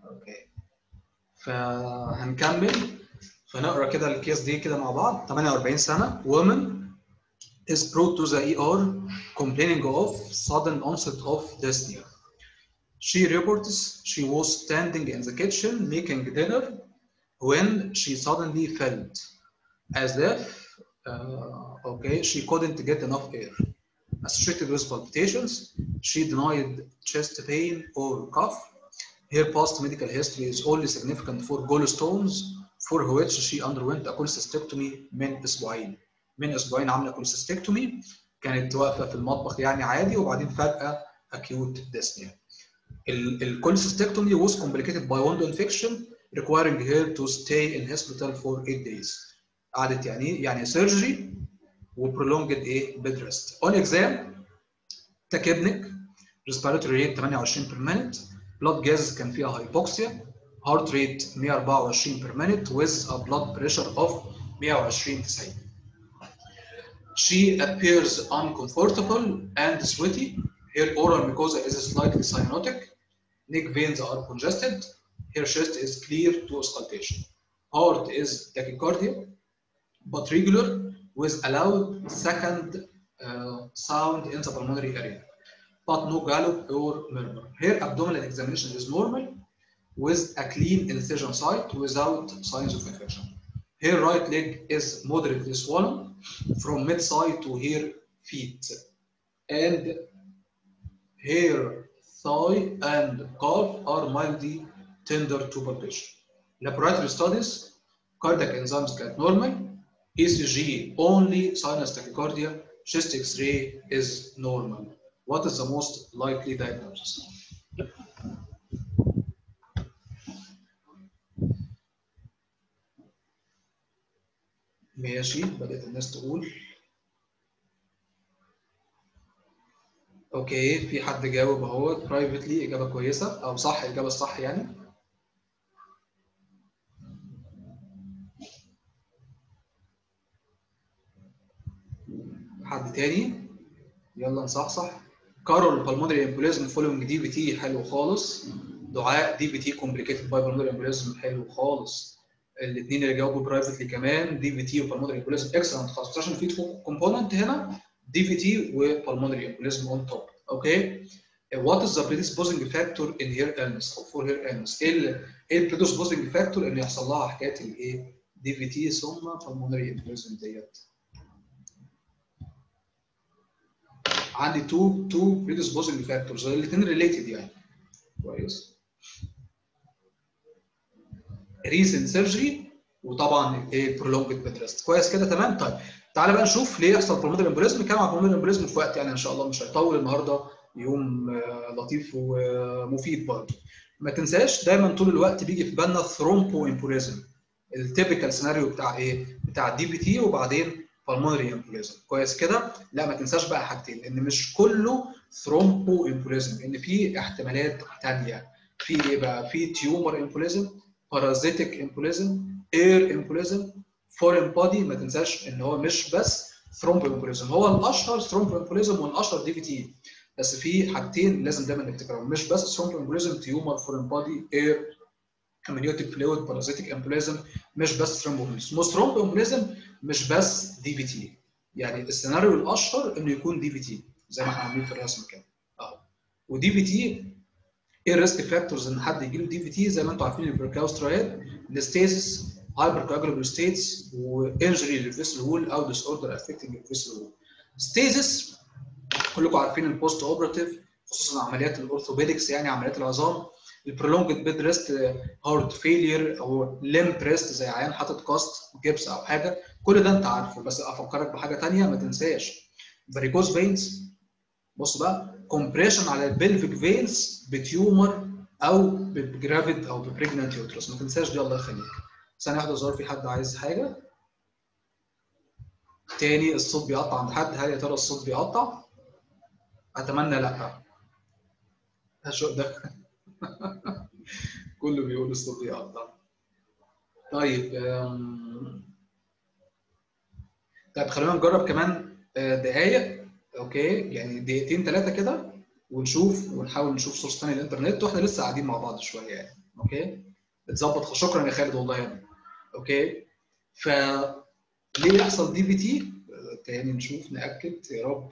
اوكي فهنكمل فنقرا كده الكيس دي كده مع بعض 48 سنه woman is brought to the ER complaining of sudden onset of dyspnea. She reports she was standing in the kitchen making dinner when she suddenly felt as if uh, okay she couldn't get enough air. Associated with palpitations, she denied chest pain or cough. Her past medical history is only significant for gallstones for which she underwent a cholecystectomy من اسبوعين. من اسبوعين عامله cholecystectomy كانت واقفه في المطبخ يعني عادي وبعدين فجاه acute dyspnea. الكوليسيستكتومي was complicated by wound infection requiring her to stay in hospital for 8 days. قعدت يعني يعني surgery وprolonged ايه bed rest. On exam تكبنك respiratory rate 28 per minute blood gases كان فيها hypoxia heart rate 124 per minute with a blood pressure of 120 90. She appears uncomfortable and sweaty. Her oral mucosa is slightly cyanotic. Neck veins are congested. Her chest is clear to auscultation. Heart is tachycardia, but regular with a loud second uh, sound in the pulmonary area, but no gallop or murmur. Her abdominal examination is normal with a clean incision site without signs of infection. Her right leg is moderately swollen from mid-thigh to her feet, and her thigh and calf are mildly tender to palpation. Laboratory studies, cardiac enzymes get normal, ECG only sinus tachycardia, chest X-ray is normal. What is the most likely diagnosis? ماشي بدأت الناس تقول اوكي في حد جاوب اهو برايفتلي اجابه كويسه او صح الاجابه الصح يعني حد تاني يلا نصحصح كارول بالمونري امبوليزم فولوينج دي بي تي حلو خالص دعاء دي بي تي كومبليكيتد باي بالمونري امبوليزم حلو خالص الاثنين اللي جاوبوا برايفتلي كمان دي في تي وبالمونري امبوليزم اكسلنت خالص عشان في كومبوننت هنا دي في تي وبالمونري امبوليزم اون توب اوكي what is the predisposing factor in her illness or for her illness ايه ال ايه ال predisposing factor ان يحصل لها حكايه الايه دي في تي ثم بالمونري امبوليزم ديت عندي تو تو predisposing factors الاثنين ريليتد يعني كويس ريسنت سيرجري وطبعا ايه برولونجد بيد ريست كويس كده تمام طيب تعالى بقى نشوف ليه يحصل برومودال امبوليزم نتكلم عن برومودال امبوليزم في وقت يعني ان شاء الله مش هيطول النهارده يوم لطيف ومفيد برضه ما تنساش دايما طول الوقت بيجي في بالنا ثرومبو امبوليزم التيبيكال سيناريو بتاع ايه بتاع الدي بي تي وبعدين بالمونري امبوليزم كويس كده لا ما تنساش بقى حاجتين ان مش كله ثرومبو امبوليزم ان في احتمالات ثانيه في ايه بقى في تيومر امبوليزم بارازيتيك امبوليزم اير امبوليزم فورين بودي ما تنساش ان هو مش بس ثرومبو امبوليزم هو الاشهر ثرومبو امبوليزم والاشهر دي في تي بس في حاجتين لازم دايما نفتكرهم مش بس ثرومبو امبوليزم تيومر فورين بودي اير امنيوتيك فلويد بارازيتيك امبوليزم مش بس ثرومبو امبوليزم ثرومبو امبوليزم مش بس دي في تي يعني السيناريو الاشهر انه يكون دي في تي زي ما احنا عاملين في الرسم كده اهو ودي في تي ايه الريسك فاكتورز ان حد يجي له دي في تي زي ما انتم عارفين البركاوس ترايد الستيسس هايبر كواجولابل ستيتس وانجري للفيسل وول او ديس اوردر افكتنج الفيسل وول ستيزس كلكم عارفين البوست اوبراتيف خصوصا عمليات الاورثوبيدكس يعني عمليات العظام البرولونجد بيد ريست هارت فيلير او ليم بريست زي عيان حاطط كاست جبس او حاجه كل ده انت عارفه بس افكرك بحاجه ثانيه ما تنساش فاريكوز فينز بص بقى كومبريشن على البلفيك فينز بتيومر او بجرافيد او ببريجننت يوترس ما تنساش دي الله يخليك ثانيه واحده ظهر في حد عايز حاجه تاني الصوت بيقطع عند حد هل يا ترى الصوت بيقطع اتمنى لا هشوف ده كله بيقول الصوت بيقطع طيب طيب خلينا نجرب كمان دقايق اوكي يعني دقيقتين ثلاثه كده ونشوف ونحاول نشوف سورس ثاني الانترنت واحنا لسه قاعدين مع بعض شويه يعني اوكي بتظبط شكرا يا خالد والله يا ابني اوكي ف ليه يحصل دي في تي تاني نشوف ناكد يا رب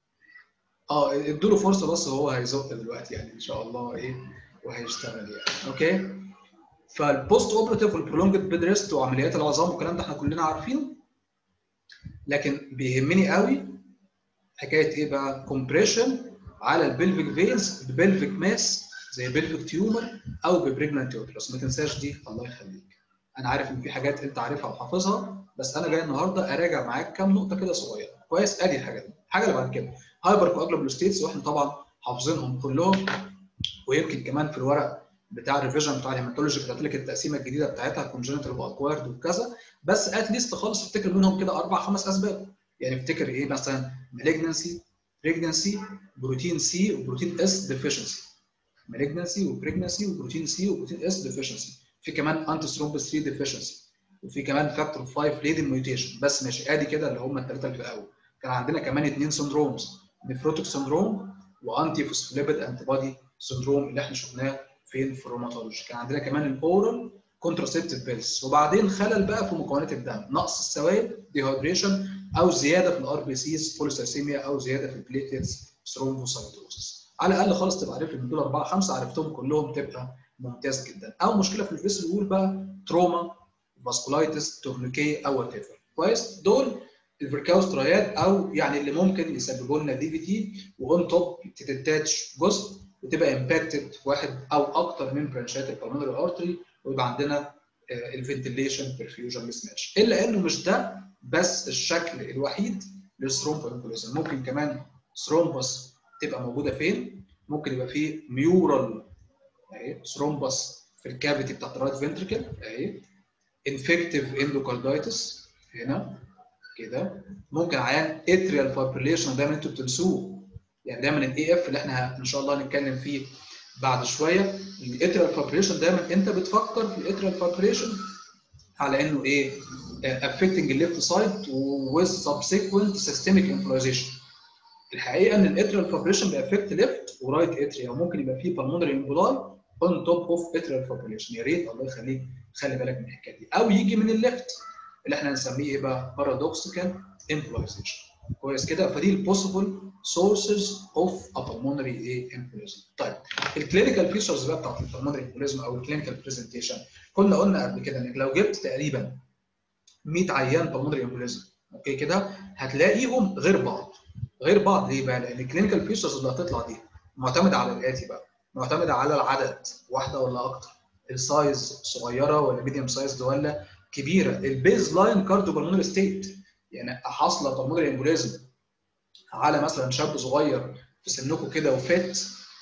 اه ادوا له فرصه بس وهو هيزق دلوقتي يعني ان شاء الله ايه وهيشتغل يعني اوكي فالبوست اوبراتيف والبرولونجد بيد ريست وعمليات العظام والكلام ده احنا كلنا عارفينه لكن بيهمني قوي حكايه ايه بقى كومبريشن على البلفيك فينز ببلفيك ماس زي بلفيك تيومر او ببريجنانت يوترس ما تنساش دي الله يخليك انا عارف ان في حاجات انت عارفها وحافظها بس انا جاي النهارده اراجع معاك كام نقطه كده صغيره كويس ادي الحاجات دي الحاجه اللي بعد كده هايبر كواجلابل ستيتس واحنا طبعا حافظينهم كلهم ويمكن كمان في الورق بتاع الريفيجن بتاع الهيماتولوجي كتبت لك التقسيمه الجديده بتاعتها كونجنتال واكوارد وكذا بس ات ليست خالص افتكر منهم كده اربع خمس اسباب يعني افتكر ايه مثلا مالجنسي بريجنسي بروتين سي وبروتين اس ديفيشنسي مالجنسي وبريجنسي وبروتين سي وبروتين اس ديفيشنسي في كمان انتي ثرومبس 3 ديفيشنسي وفي كمان فاكتور 5 ليدن ميوتيشن بس ماشي ادي كده اللي هم الثلاثه اللي في الاول كان عندنا كمان اثنين سندرومز نفروتيك سندروم وانتي فوسفوليبيد انتي بودي سندروم اللي احنا شفناه فين في الروماتولوجي كان عندنا كمان الاورال كونتراسيبتيف بيلز وبعدين خلل بقى في مكونات الدم نقص السوائل ديهايدريشن او زياده في الار بي سيز بوليسايسيميا او زياده في البليتلتس ثرومبوسايتوسس على الاقل خالص تبقى عارف ان دول اربعه خمسه عرفتهم كلهم تبقى ممتاز جدا او مشكله في الفيسل وول بقى تروما فاسكولايتس تورنيكي او وات ايفر كويس دول الفيركاوس تراياد او يعني اللي ممكن يسببوا لنا دي في تي واون توب تتاتش جزء وتبقى امباكتد واحد او اكتر من برانشات البلمونري ارتري ويبقى عندنا الفنتليشن برفيوجن مس ماتش الا انه مش ده بس الشكل الوحيد للثرومبوامبوليزم ممكن كمان ثرومبس تبقى موجوده فين؟ ممكن يبقى فيه ميورال اهي ثرومبس في الكافيتي بتاعت الرايت فنتريكل اهي انفكتيف اندوكاردايتس هنا كده ممكن عيان اتريال فايبريليشن دايما انتوا بتنسوه يعني دايما الاي اف اللي احنا ان شاء الله هنتكلم فيه بعد شويه الاتريال فايبريشن دايما انت بتفكر في الاتريال فايبريشن على انه ايه affecting الليفت سايد with subsequent systemic embolization الحقيقه ان الاتريال فايبريشن بيأفكت ليفت ورايت اتريا وممكن يبقى فيه pulmonary emboli on top of atrial fibrillation يا ريت الله يخليك خلي بالك من الحكايه دي او يجي من الليفت اللي احنا هنسميه ايه بقى بارادوكسيكال embolization كويس كده فدي البوسيبل سورسز اوف ا pulmonary ايه embolism طيب الكلينيكال فيتشرز بقى بتاعت البلمونري embolism او الكلينيكال برزنتيشن كنا قلنا قبل كده انك لو جبت تقريبا 100 عيان pulmonary embolism اوكي كده هتلاقيهم غير بعض غير بعض ليه بقى؟ لان الكلينيكال فيتشرز اللي هتطلع دي معتمده على الاتي بقى معتمده على العدد واحده ولا اكتر السايز صغيره ولا ميديوم سايز ولا كبيره البيز لاين كارديو بالمونري ستيت يعني حاصله بالمونري امبوليزم على مثلا شاب صغير في سنكم كده وفات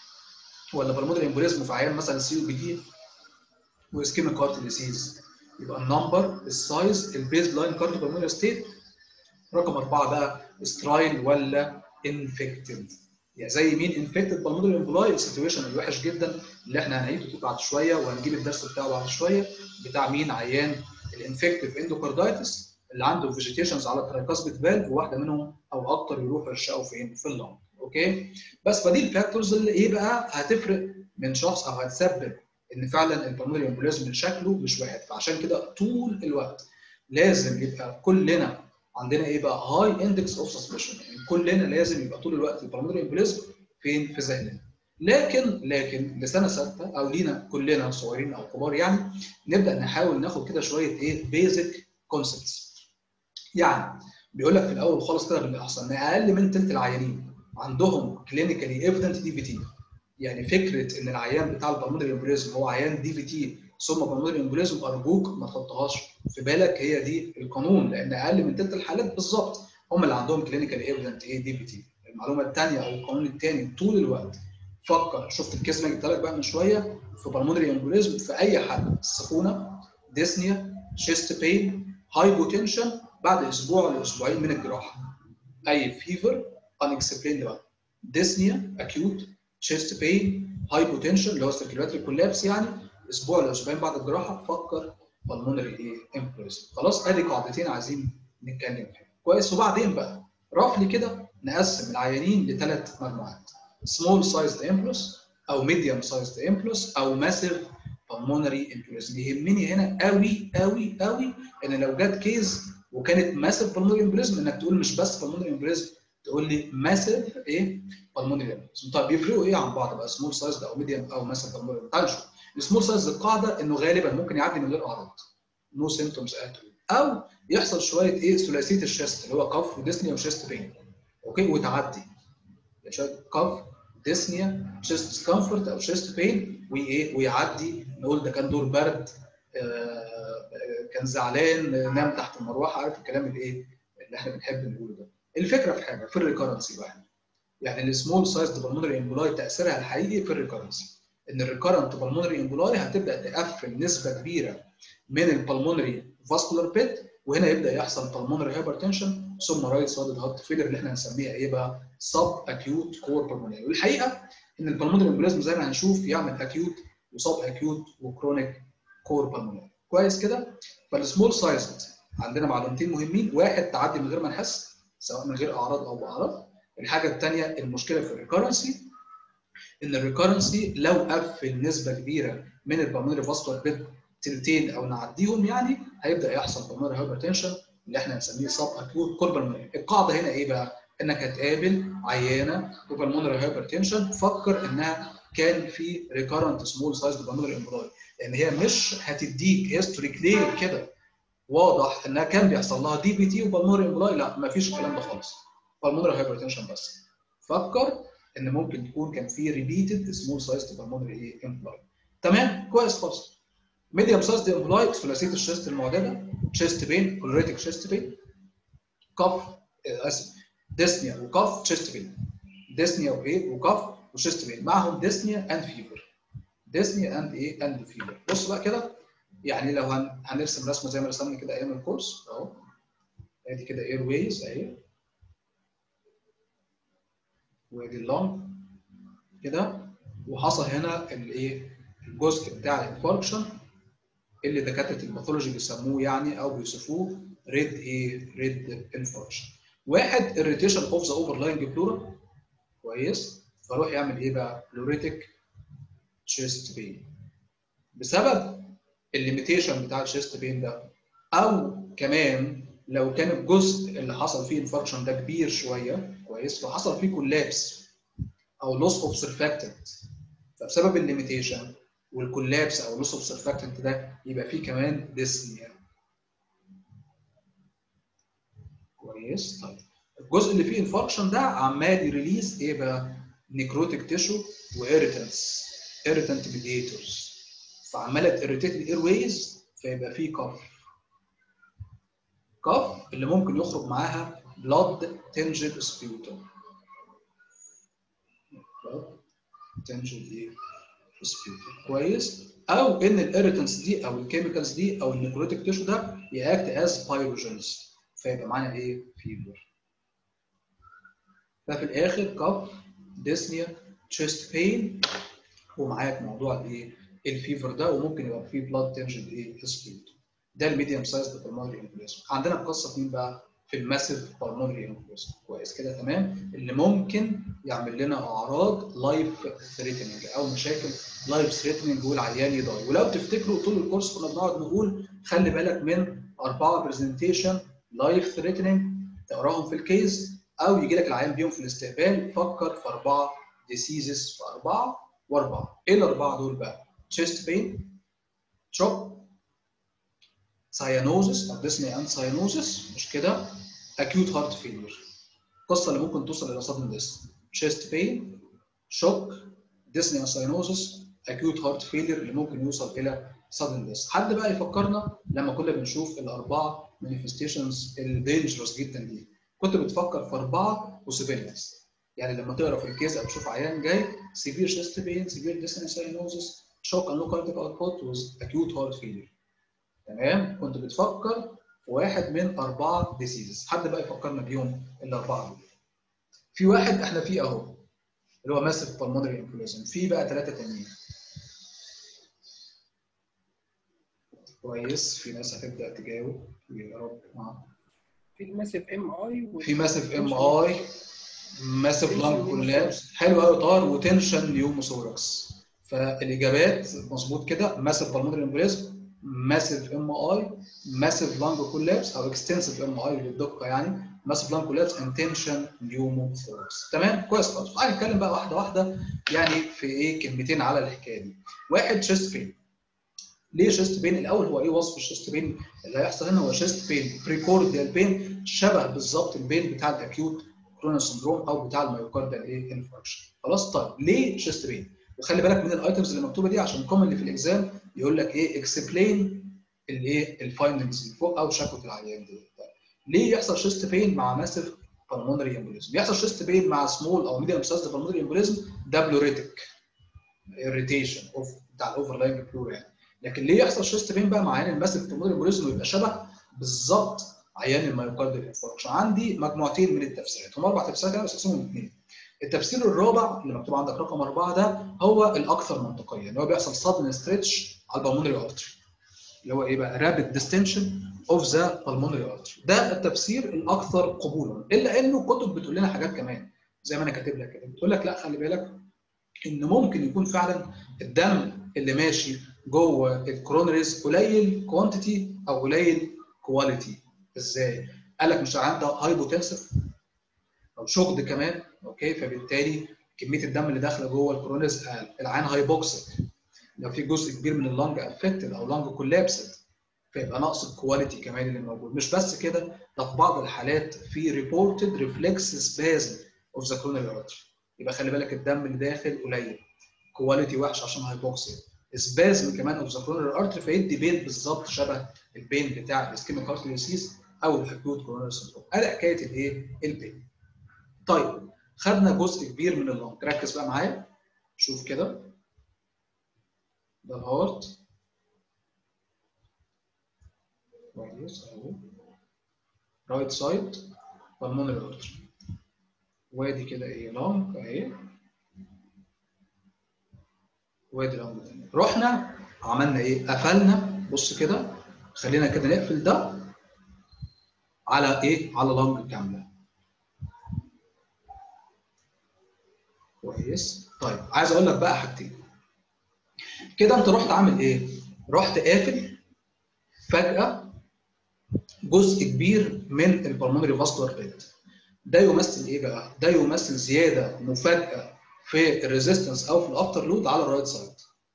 ولا بالمونري امبوليزم في عيان مثلا سي او بي دي واسكيميك هارت ديسيز يبقى النمبر السايز البيز لاين كارديو بالمونري ستيت رقم اربعه بقى سترايل ولا انفكتد يعني زي مين انفكتد بالمودري امبولاي السيتويشن الوحش جدا اللي احنا هنعيده بعد شويه وهنجيب الدرس بتاعه بعد شويه بتاع مين عيان الانفكتيف اندوكاردايتس اللي عنده فيجيتيشنز على الترايكاسبيد فالف وواحده منهم او اكتر يروحوا يرشقوا فين في اللنج اوكي بس فدي الفاكتورز اللي ايه بقى هتفرق من شخص او هتسبب ان فعلا البلمونري امبوليزم شكله مش واحد فعشان كده طول الوقت لازم يبقى كلنا عندنا ايه بقى هاي اندكس اوف سسبشن يعني كلنا لازم يبقى طول الوقت البلمونري امبوليزم فين في ذهننا لكن لكن لسنه سته او لينا كلنا صغيرين او كبار يعني نبدا نحاول ناخد كده شويه ايه بيزك كونسبتس يعني بيقول لك في الاول خالص كده بالاحصاء ان اقل من ثلث العيانين عندهم كلينيكالي ايفيدنت دي في تي يعني فكره ان العيان بتاع البلمونري امبوليزم هو عيان دي في تي ثم بالمونري امبوليزم ارجوك ما تحطهاش في بالك هي دي القانون لان اقل من ثلث الحالات بالظبط هم اللي عندهم كلينيكال ايفيدنت ايه دي في تي المعلومه الثانيه او القانون الثاني طول الوقت فكر شفت الكيس اللي جبت لك بقى من شويه في بالمونري امبوليزم في اي حاله سخونه ديسنيا شيست بين هايبوتنشن بعد اسبوع لاسبوعين من الجراحه اي فيفر unexplained بقى ديسنيا اكيوت شيست بين هايبوتنشن اللي هو سيركيولاتري كولابس يعني اسبوع لاسبوعين بعد الجراحه فكر بالمونري ايه امبوليزم خلاص ادي قاعدتين عايزين نتكلم فيهم كويس وبعدين بقى رفلي كده نقسم العيانين لثلاث مجموعات سمول سايزد امبولس او ميديوم سايزد امبولس او ماسيف pulmonary embolism يهمني هنا قوي قوي قوي ان لو جت كيس وكانت ماسيف pulmonary embolism انك تقول مش بس pulmonary embolism تقول لي ماسيف ايه pulmonary embolism طيب بيفرقوا ايه عن بعض بقى سمول سايز او ميديوم او ماسيف pulmonary تعال نشوف السمول سايز القاعده انه غالبا ممكن يعدي من غير اعراض نو سيمتومز ات او يحصل شويه ايه ثلاثيه الشيست اللي هو كف وديسنيا وشيست بين اوكي وتعدي شويه كف ديسنيا شيست ديسكمفورت او شيست بين وايه ويعدي نقول ده كان دور برد آه كان زعلان نام تحت المروحه عارف الكلام الايه اللي احنا بنحب نقوله ده الفكره في حاجه في الريكرنسي بقى يعني السمول سايز بالمونري امبولاي تاثيرها الحقيقي في الريكرنسي ان الريكرنت بالمونري امبولاي هتبدا تقفل نسبه كبيره من البلمونري فاسكولار بيت وهنا يبدا يحصل بالمونري هايبرتنشن ثم رايت سايد هارت فيلر اللي احنا هنسميها ايه بقى سب اكيوت كور بالمونري والحقيقه ان البلمونري امبوليزم زي ما هنشوف يعمل اكيوت وسب اكيوت وكرونيك كور بالمونري كويس كده فالسمول سايز عندنا معلومتين مهمين واحد تعدي من غير ما نحس سواء من غير اعراض او باعراض الحاجه الثانيه المشكله في الريكرنسي ان الريكرنسي لو قفل نسبه كبيره من البلمونري فاسكولار بيت تلتين او نعديهم يعني هيبدا يحصل بالمونري هايبرتنشن اللي احنا هنسميه سب اكيوت كور بالمونري القاعده هنا ايه بقى؟ انك هتقابل عيانه ببلمونري هايبرتنشن فكر انها كان في ريكارنت سمول سايز بالمونري امبولاي لان هي مش هتديك هيستوري كلير كده واضح انها كان بيحصل لها دي بي تي وبلمونري امبولاي لا ما فيش الكلام ده خالص بالمونري هايبرتنشن بس فكر ان ممكن تكون كان في ريبيتد سمول سايز بالمونري ايه امبولاي تمام كويس خالص ميديوم سايز امبولاي ثلاثيه الشيست المعدله شيست بين كولوريتك شيست بين كف اسف ديسنيا وكف تشيست بين ديسنيا وايه وكف وشيست بين معهم ديسنيا اند فيفر ديسنيا اند ايه اند فيفر بص بقى كده يعني لو هن... هنرسم رسمه زي ما رسمنا كده ايام الكورس اهو ادي كده اير ويز اهي وادي اللونج كده وحصل هنا الايه الجزء بتاع الانفاركشن اللي دكاتره الباثولوجي بيسموه يعني او بيوصفوه ريد ايه ريد انفاركشن واحد irritation اوف ذا overlying بلورا كويس فاروح يعمل ايه بقى؟ بلوريتك chest بين بسبب الليميتيشن بتاع الشيست بين ده او كمان لو كان الجزء اللي حصل فيه انفاركشن ده كبير شويه كويس فحصل فيه كولابس او لوس اوف سيرفاكتنت فبسبب الليميتيشن والكولابس او لوس اوف سيرفاكتنت ده يبقى فيه كمان ديسنيا كويس طيب الجزء اللي فيه انفاركشن ده عمال يريليز ايه بقى؟ نيكروتيك تيشو واريتنس اريتنت ميديتورز فعماله تريتيت الاير ويز فيبقى فيه كف كف اللي ممكن يخرج معاها بلاد تنجد سبيوتم بلاد تنجد ايه سبيوتم كويس او ان الاريتنس دي او الكيميكالز دي او النيكروتيك تيشو ده ياكت از بايروجينز فيبقى معانا ايه فيبر ففي الاخر كف ديسنيا تشيست بين ومعاك موضوع الايه الفيفر ده وممكن يبقى فيه بلاد تنجن ايه سبيد ده الميديوم سايز بالمونري امبوليزم عندنا القصه فين بقى في الماسيف بالمونري امبوليزم كويس كده تمام اللي ممكن يعمل لنا اعراض لايف ثريتنينج او مشاكل لايف ثريتنينج والعيان يضايق ولو تفتكروا طول الكورس كنا بنقعد نقول خلي بالك من اربعه برزنتيشن لايف ثريتنينج تقراهم في الكيس او يجي لك العيان بيهم في الاستقبال فكر في اربعه ديسيزز في اربعه واربعه ايه الاربعه دول بقى؟ chest pain shock cyanosis او dyspnea and cyanosis مش كده acute heart failure القصه اللي ممكن توصل الى صدمه ديسك chest pain shock dyspnea and cyanosis acute heart failure اللي ممكن يوصل الى sudden death حد بقى يفكرنا لما كنا بنشوف الاربعه manifestations الدينجرس جدا دي كنت بتفكر في اربعه possibilities يعني لما تقرا في الكيس او تشوف عيان جاي severe chest pain severe dyspnea cyanosis shock and low cardiac output with acute heart failure تمام كنت بتفكر في واحد من اربعه ديسيزز حد بقى يفكرنا بيهم الاربعه دول في واحد احنا فيه اهو اللي هو ماسف بالمونري امبوليزم في بقى ثلاثه تانيين كويس في ناس هتبدا تجاوب يا رب معاك في ماسيف ام اي في ماسف ام اي ماسف لانج كولابس حلو قوي طار وتنشن نيوموثوركس فالاجابات مظبوط كده ماسيف بالمونري امبوليزم ماسيف ام اي ماسيف لانج كولابس او اكستنسيف ام اي بالدقه يعني ماسيف لانج كولابس انتنشن نيومو ثوركس تمام كويس خالص تعالى نتكلم بقى واحده واحده يعني في ايه كلمتين على الحكايه دي واحد شيست بين ليه شيست بين الاول هو ايه وصف الشيست بين اللي هيحصل هنا هو شيست بين بريكورديال بين شبه بالظبط البين بتاع الاكيوت كرونال سندروم او بتاع الميوكارديال ايه انفاركشن خلاص طيب ليه شيست بين وخلي بالك من الايتمز اللي مكتوبه دي عشان كومن اللي في الاكزام يقول لك ايه اكسبلين الايه الفايندنجز اللي فوق او شكوى العيان دي طيب. ليه يحصل شيست بين مع ماسيف بالمونري امبوليزم يحصل شيست بين مع سمول او ميديوم سايز بالمونري امبوليزم ده بلوريتك اريتيشن اوف بتاع الاوفرلاينج بلور يعني لكن ليه يحصل شيست بين بقى مع عيان الماسيف بالمونري امبوليزم ويبقى شبه بالظبط عيان الميوكارديال انفاركشن عندي مجموعتين من التفسيرات هم اربع تفسيرات انا بس اثنين التفسير الرابع اللي مكتوب عندك رقم اربعه ده هو الاكثر منطقيا اللي هو بيحصل سادن ستريتش على البلمونري ارتري اللي هو ايه بقى رابid ديستنشن اوف ذا بالمونري ارتري ده التفسير الاكثر قبولا الا انه كتب بتقول لنا حاجات كمان زي ما انا كاتب لك كده بتقول لك لا خلي بالك ان ممكن يكون فعلا الدم اللي ماشي جوه الكرونريز قليل كوانتيتي او قليل كواليتي ازاي؟ قال لك مش عنده هايبوتنسف او شوكد كمان اوكي فبالتالي كميه الدم اللي داخله جوه الكرونيز اقل العين هايبوكسيك لو في جزء كبير من اللنج افكتد او لنج كولابسد فيبقى نقص الكواليتي كمان اللي موجود مش بس كده ده في بعض الحالات في ريبورتد ريفلكس سبازم اوف ذا كرونال ارتري يبقى خلي بالك الدم اللي داخل قليل كواليتي وحش عشان هايبوكسيا سبازم كمان اوف ذا كرونال ارتري فيدي بين بالظبط شبه البين بتاع الاسكيميك هارت ديسيز او الاكيوت كورونال سندروم ادي حكايه الايه البين طيب خدنا جزء كبير من اللنج ركز بقى معايا شوف كده ده الهارت كويس اهو رايت سايد بالمونري ارتري وادي كده ايه لونج اهي وادي لونج تاني رحنا عملنا ايه قفلنا بص كده خلينا كده نقفل ده على ايه على لونج كامله كويس طيب عايز اقول لك بقى حاجتين كده انت رحت عامل ايه رحت قافل فجاه جزء كبير من البلمونري فاسكولار بيد ده يمثل ايه بقى ده يمثل زياده مفاجاه في الريزيستنس او في الافتر لود على الرايت سايد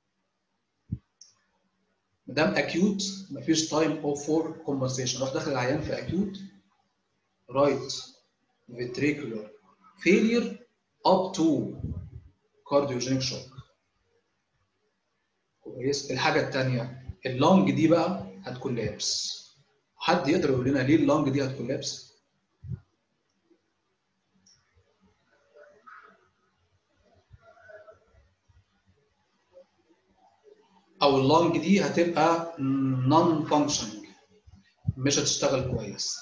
ما دام اكيوت مفيش تايم اوف فور كومبنسيشن روح داخل العيان في اكيوت رايت فيتريكولار فيلير up to cardiogenic shock كويس الحاجه الثانيه اللونج دي بقى هتكون لابس حد يقدر يقول لنا ليه اللونج دي هتكون لابس او اللونج دي هتبقى نون فانكشننج مش هتشتغل كويس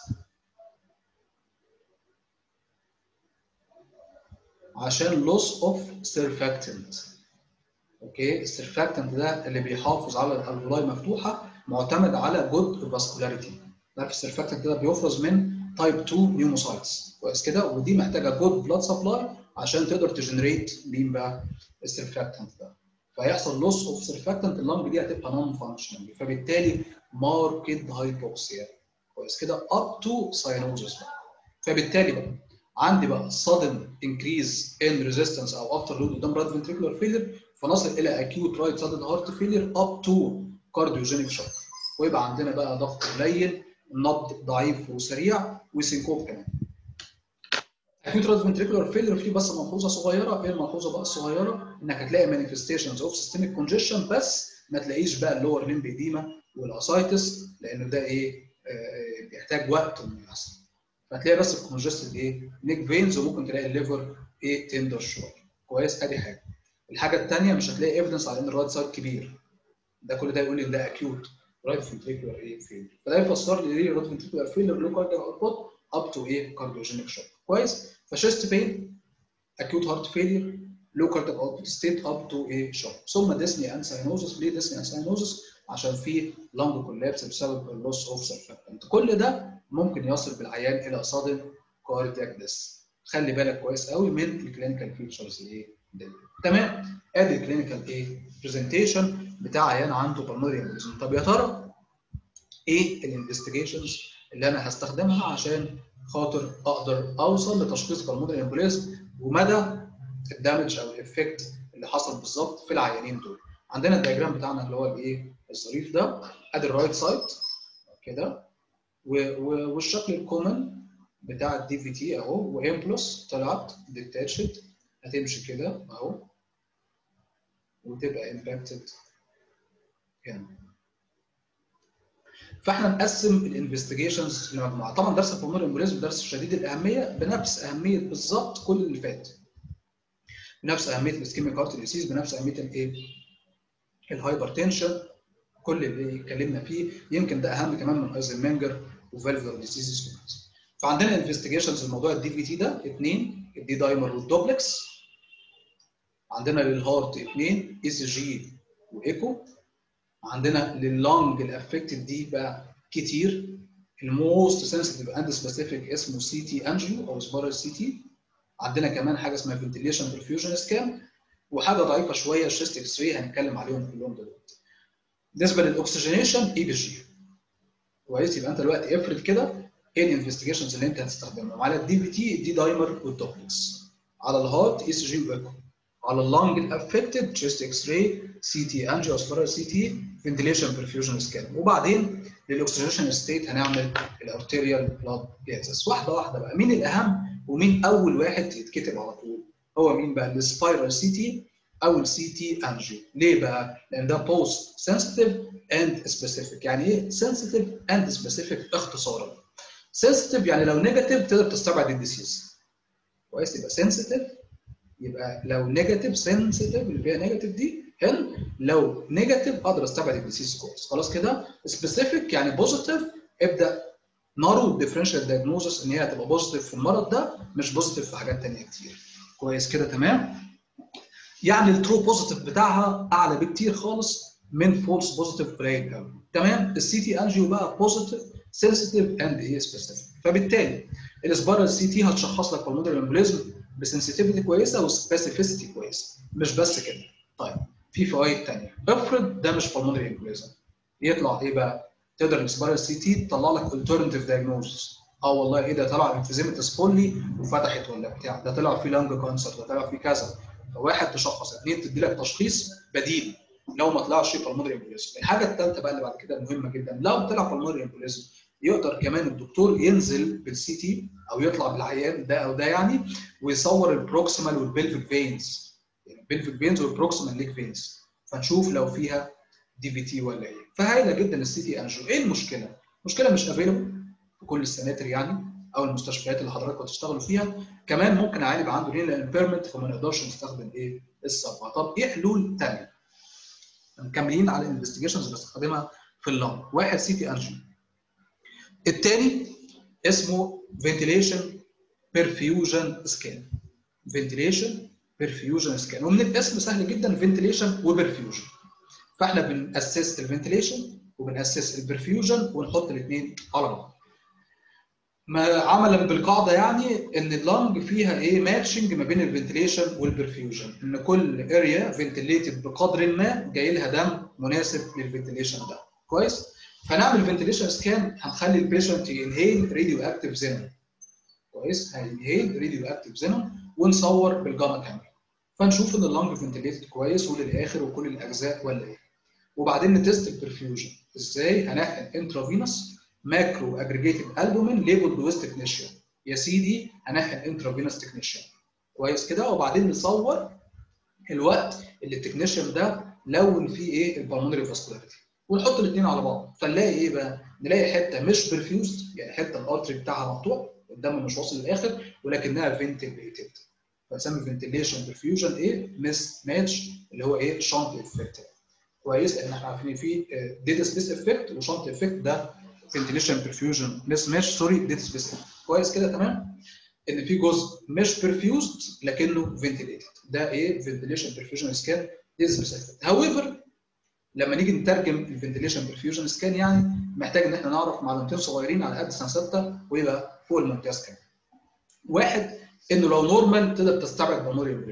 عشان loss of surfactant اوكي السيرفاكتنت ده اللي بيحافظ على الالفولاي مفتوحه معتمد على جود فاسكولاريتي عارف السيرفاكتنت ده بيفرز من تايب 2 نيوموسايتس كويس كده ودي محتاجه جود بلاد سبلاي عشان تقدر تجنريت مين بقى السيرفاكتنت ده فيحصل لوس اوف سيرفاكتنت اللنج دي هتبقى نون فانكشنال فبالتالي ماركت هايبوكسيا كويس كده اب تو ساينوزس فبالتالي بقى عندي بقى sudden increase in resistance او after load قدام right ventricular failure فنصل الى acute right sudden heart failure up to cardiogenic shock ويبقى عندنا بقى ضغط قليل نبض ضعيف وسريع وسينكوب كمان. acute right ventricular failure فيه بس ملحوظه صغيره ايه الملحوظه بقى الصغيره؟ انك هتلاقي manifestations of systemic congestion بس ما تلاقيش بقى اللور ليمب edema والاسايتس لانه ده ايه؟ آه بيحتاج وقت انه يحصل. فتلاقي بس الكونجستد ايه؟ نيك فينز وممكن تلاقي الليفر ايه تندر شويه. كويس ادي حاجه. الحاجه الثانيه مش هتلاقي ايفيدنس على ان الرايت سايد كبير. ده كل ده يقول لي ده اكيوت رايت فنتريكولار ايه فيلر. فده يفسر لي ليه الرايت فنتريكولار فيلر لو كاردياك اوتبوت اب تو ايه كارديوجينيك شوك. كويس؟ فشيست بين اكيوت هارت فيلير لو كاردياك اوتبوت ستيت اب تو ايه شوك. ثم ديسني ان ساينوزس ليه ديسني ان ساينوزس؟ عشان في لانج كولابس بسبب اللوس اوف سيرفاكتنت. كل ده ممكن يصل بالعيان الى صادم كاردياك ديس خلي بالك كويس قوي من الكلينيكال فيتشرز ايه تمام ادي الكلينيكال ايه برزنتيشن بتاع عيان عنده بالمونري امبوليزم طب يا ترى ايه الانفستيجيشنز اللي انا هستخدمها عشان خاطر اقدر اوصل لتشخيص بالمونري امبوليزم ومدى الدامج او الافكت اللي حصل بالظبط في العيانين دول عندنا الدياجرام بتاعنا اللي هو الايه الظريف ده ادي الرايت سايد كده والشكل الكومن بتاع الدي في تي اهو وام بلس طلعت ديتاتشد هتمشي كده اهو وتبقى امباكتد هنا فاحنا نقسم الانفستيجيشنز لمجموعه طبعا درس البلمونري امبوليزم درس شديد الاهميه بنفس اهميه بالظبط كل اللي فات بنفس اهميه الاسكيميك هارت ديسيز بنفس اهميه الايه الهايبرتنشن كل اللي اتكلمنا فيه يمكن ده اهم كمان من ايزنمنجر وفالفولار ديسيزز فعندنا انفستيجيشنز الموضوع الدي في تي ده اثنين الدي دايمر والدوبلكس عندنا للهارت اثنين اي سي جي وايكو عندنا لللونج الافكتد دي بقى كتير الموست سنسيتيف اند سبيسيفيك اسمه سي تي انجيو او سبارال سي تي عندنا كمان حاجه اسمها فنتيليشن برفيوجن سكان وحاجه ضعيفه شويه الشيست اكس راي هنتكلم عليهم كلهم دلوقتي بالنسبه للاكسجينيشن اي بي جي كويس يبقى انت دلوقتي افرض كده ايه الانفستيجيشنز اللي انت هتستخدمهم على الدي بي تي الدي دايمر والدوبلكس على الهارت اي سي جي وايكو على اللونج الافكتد تشيست اكس راي سي تي انجيو سبارال سي تي فنتيليشن برفيوجن سكان وبعدين للاكسجينيشن ستيت هنعمل الارتيريال بلاد جازز واحده واحده بقى مين الاهم ومين اول واحد يتكتب على طول هو مين بقى السبايرال سي تي او السي تي انجيو ليه بقى لان ده بوست سنسيتيف اند سبيسيفيك يعني ايه سنسيتيف اند سبيسيفيك اختصارا سنسيتيف يعني لو نيجاتيف تقدر تستبعد الديسيز كويس يبقى سنسيتيف يبقى لو نيجاتيف سنسيتيف اللي فيها نيجاتيف دي حلو لو نيجاتيف اقدر استبعد الديسيز كويس خلاص كده سبيسيفيك يعني بوزيتيف ابدا نارو ديفرنشال دايجنوزس ان هي هتبقى بوزيتيف في المرض ده مش بوزيتيف في حاجات ثانيه كتير كويس كده تمام يعني الترو بوزيتيف بتاعها اعلى بكتير خالص من فولس بوزيتيف قليل قوي تمام السي تي انجيو بقى بوزيتيف سنسيتيف اند ايه سبيسيفيك فبالتالي الاسبارال سي تي هتشخص لك بالمودري امبوليزم بسنسيتيفيتي كويسه وسبيسيفيسيتي كويسه مش بس كده طيب في فوائد ثانيه افرض ده مش بالمودري امبوليزم يطلع ايه بقى تقدر الاسبارال سي تي تطلع لك الترنتيف دايجنوزس اه والله ايه ده طلع انفيزيمتس فولي وفتحت ولا بتاع ده طلع فيه لانج كانسر ده طلع فيه كذا فواحد تشخص اثنين تدي لك تشخيص بديل لو ما طلعش بالمونري امبوليزم الحاجه الثالثه بقى اللي بعد كده المهمه جدا لو طلع بالمونري امبوليزم يقدر كمان الدكتور ينزل بالسي تي او يطلع بالعيان ده او ده يعني ويصور البروكسيمال والبلفيك فينز يعني البلفيك فينز والبروكسيمال ليك فينز فنشوف لو فيها دي في تي ولا ايه فهايله جدا السي تي انجو ايه المشكله؟ المشكله مش افيلبل في كل السناتر يعني او المستشفيات اللي حضراتكم هتشتغلوا فيها كمان ممكن عيان يبقى عنده رينال امبيرمنت فما نقدرش نستخدم ايه الصبغه طب ايه حلول ثانيه مكملين على الانفستيجيشنز اللي بستخدمها في اللنج واحد سي تي انجيو الثاني اسمه فنتيليشن بيرفيوجن سكان فنتيليشن بيرفيوجن سكان ومن الاسم سهل جدا فنتيليشن وبرفيوجن فاحنا بنأسس الفنتيليشن وبنأسس البرفيوجن ونحط الاثنين على بعض ما عملا بالقاعده يعني ان اللنج فيها ايه ماتشنج ما بين الفنتيليشن والبرفيوجن ان كل اريا فنتيليتد بقدر ما جاي لها دم مناسب للفنتيليشن ده كويس فنعمل فنتيليشن سكان هنخلي البيشنت ينهيل راديو اكتيف زينون كويس هينهيل راديو اكتيف زينون ونصور بالجاما كاميرا فنشوف ان اللنج فنتيليتد كويس وللاخر وكل الاجزاء ولا ايه وبعدين نتست البرفيوجن ازاي هنحقن انترافينوس ماكرو اجريجيتد البومين ليبل بويست تكنيشن يا سيدي هنحقن انترافينوس تكنيشن كويس كده وبعدين نصور الوقت اللي التكنيشن ده لون فيه ايه البلمونري فاسكولاريتي ونحط الاثنين على بعض فنلاقي ايه بقى؟ نلاقي حته مش برفيوزد يعني حته الارتري بتاعها مقطوع الدم مش واصل للاخر ولكنها فنتليتد فنسمي فنتيليشن برفيوجن ايه؟ مس ماتش اللي هو ايه؟ شنط افكت كويس لان احنا عارفين في ديد سبيس افكت وشنط افكت ده فنتيليشن برفيوجن مس ماتش سوري ديد سبيس كويس كده تمام؟ ان في جزء مش برفيوزد لكنه فنتيليتد ده ايه؟ فنتيليشن برفيوجن سكان ديد سبيس افكت هاويفر لما نيجي نترجم الفنتيليشن برفيوجن سكان يعني محتاج ان احنا نعرف معلومتين صغيرين على قد سنه سته ويبقى فوق الممتاز كمان. واحد انه لو نورمال تقدر تستبعد بالمونري امبوليزم.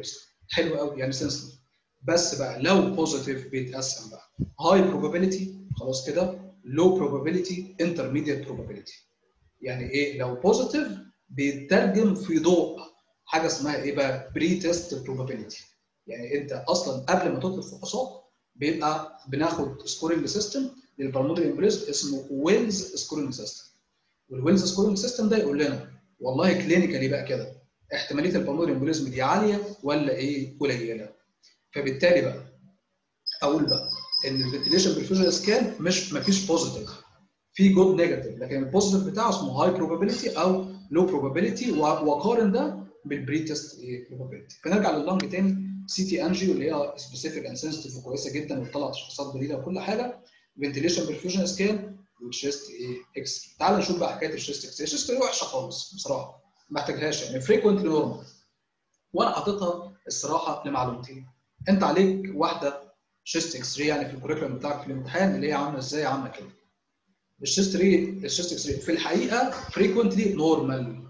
حلو قوي يعني سنسيتيف بس بقى لو بوزيتيف بيتقسم بقى هاي بروبابيلتي خلاص كده لو بروبابيلتي انترميديت بروبابيلتي يعني ايه لو بوزيتيف بيترجم في ضوء حاجه اسمها ايه بقى بري تيست بروبابيلتي يعني انت اصلا قبل ما تطلب فحوصات بيبقى بناخد سكورنج سيستم للبلمونري امبريزم اسمه ويلز سكورنج سيستم والويلز سكورنج سيستم ده يقول لنا والله كلينيكالي بقى كده احتماليه البلمونري امبريزم دي عاليه ولا ايه قليله فبالتالي بقى اقول بقى ان الفنتيليشن بالفيوجن سكان مش مفيش بوزيتيف في جود نيجاتيف لكن البوزيتيف بتاعه اسمه هاي بروبابيلتي او لو بروبابيلتي وقارن ده بالبري تيست بروبابيلتي فنرجع لللنج تاني سي تي انجيو اللي هي سبيسيفيك اند سنسيتيف وكويسه جدا وبتطلع تشخيصات جديده وكل حاجه فنتيليشن بالفيوجن سكان والشيست ايه اكس تعال نشوف بقى حكايه الشيست اكس الشيست وحشه خالص بصراحه ما محتاجهاش يعني فريكونتلي نورمال وانا حاططها الصراحه لمعلومتين انت عليك واحده شيست اكس راي يعني في الكوريكولم بتاعك في الامتحان اللي هي عامله ازاي عامله كده الشيست ري الشيست اكس راي في الحقيقه فريكونتلي نورمال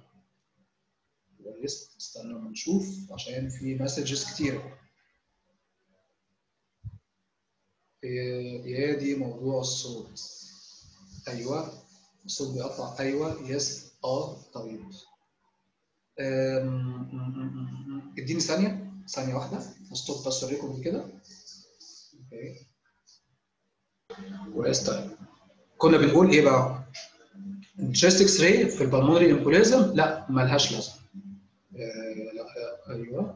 استنى ما نشوف عشان في مسجز كتيره يا دي موضوع الصوت ايوه الصوت بيقطع ايوه يس اه طيب اديني ثانيه ثانيه واحده هستوب بس اوريكم كده اوكي كويس طيب كنا بنقول ايه بقى الشيست اكس راي في البلمونري امبوليزم لا ملهاش لازمه آه لا ايوه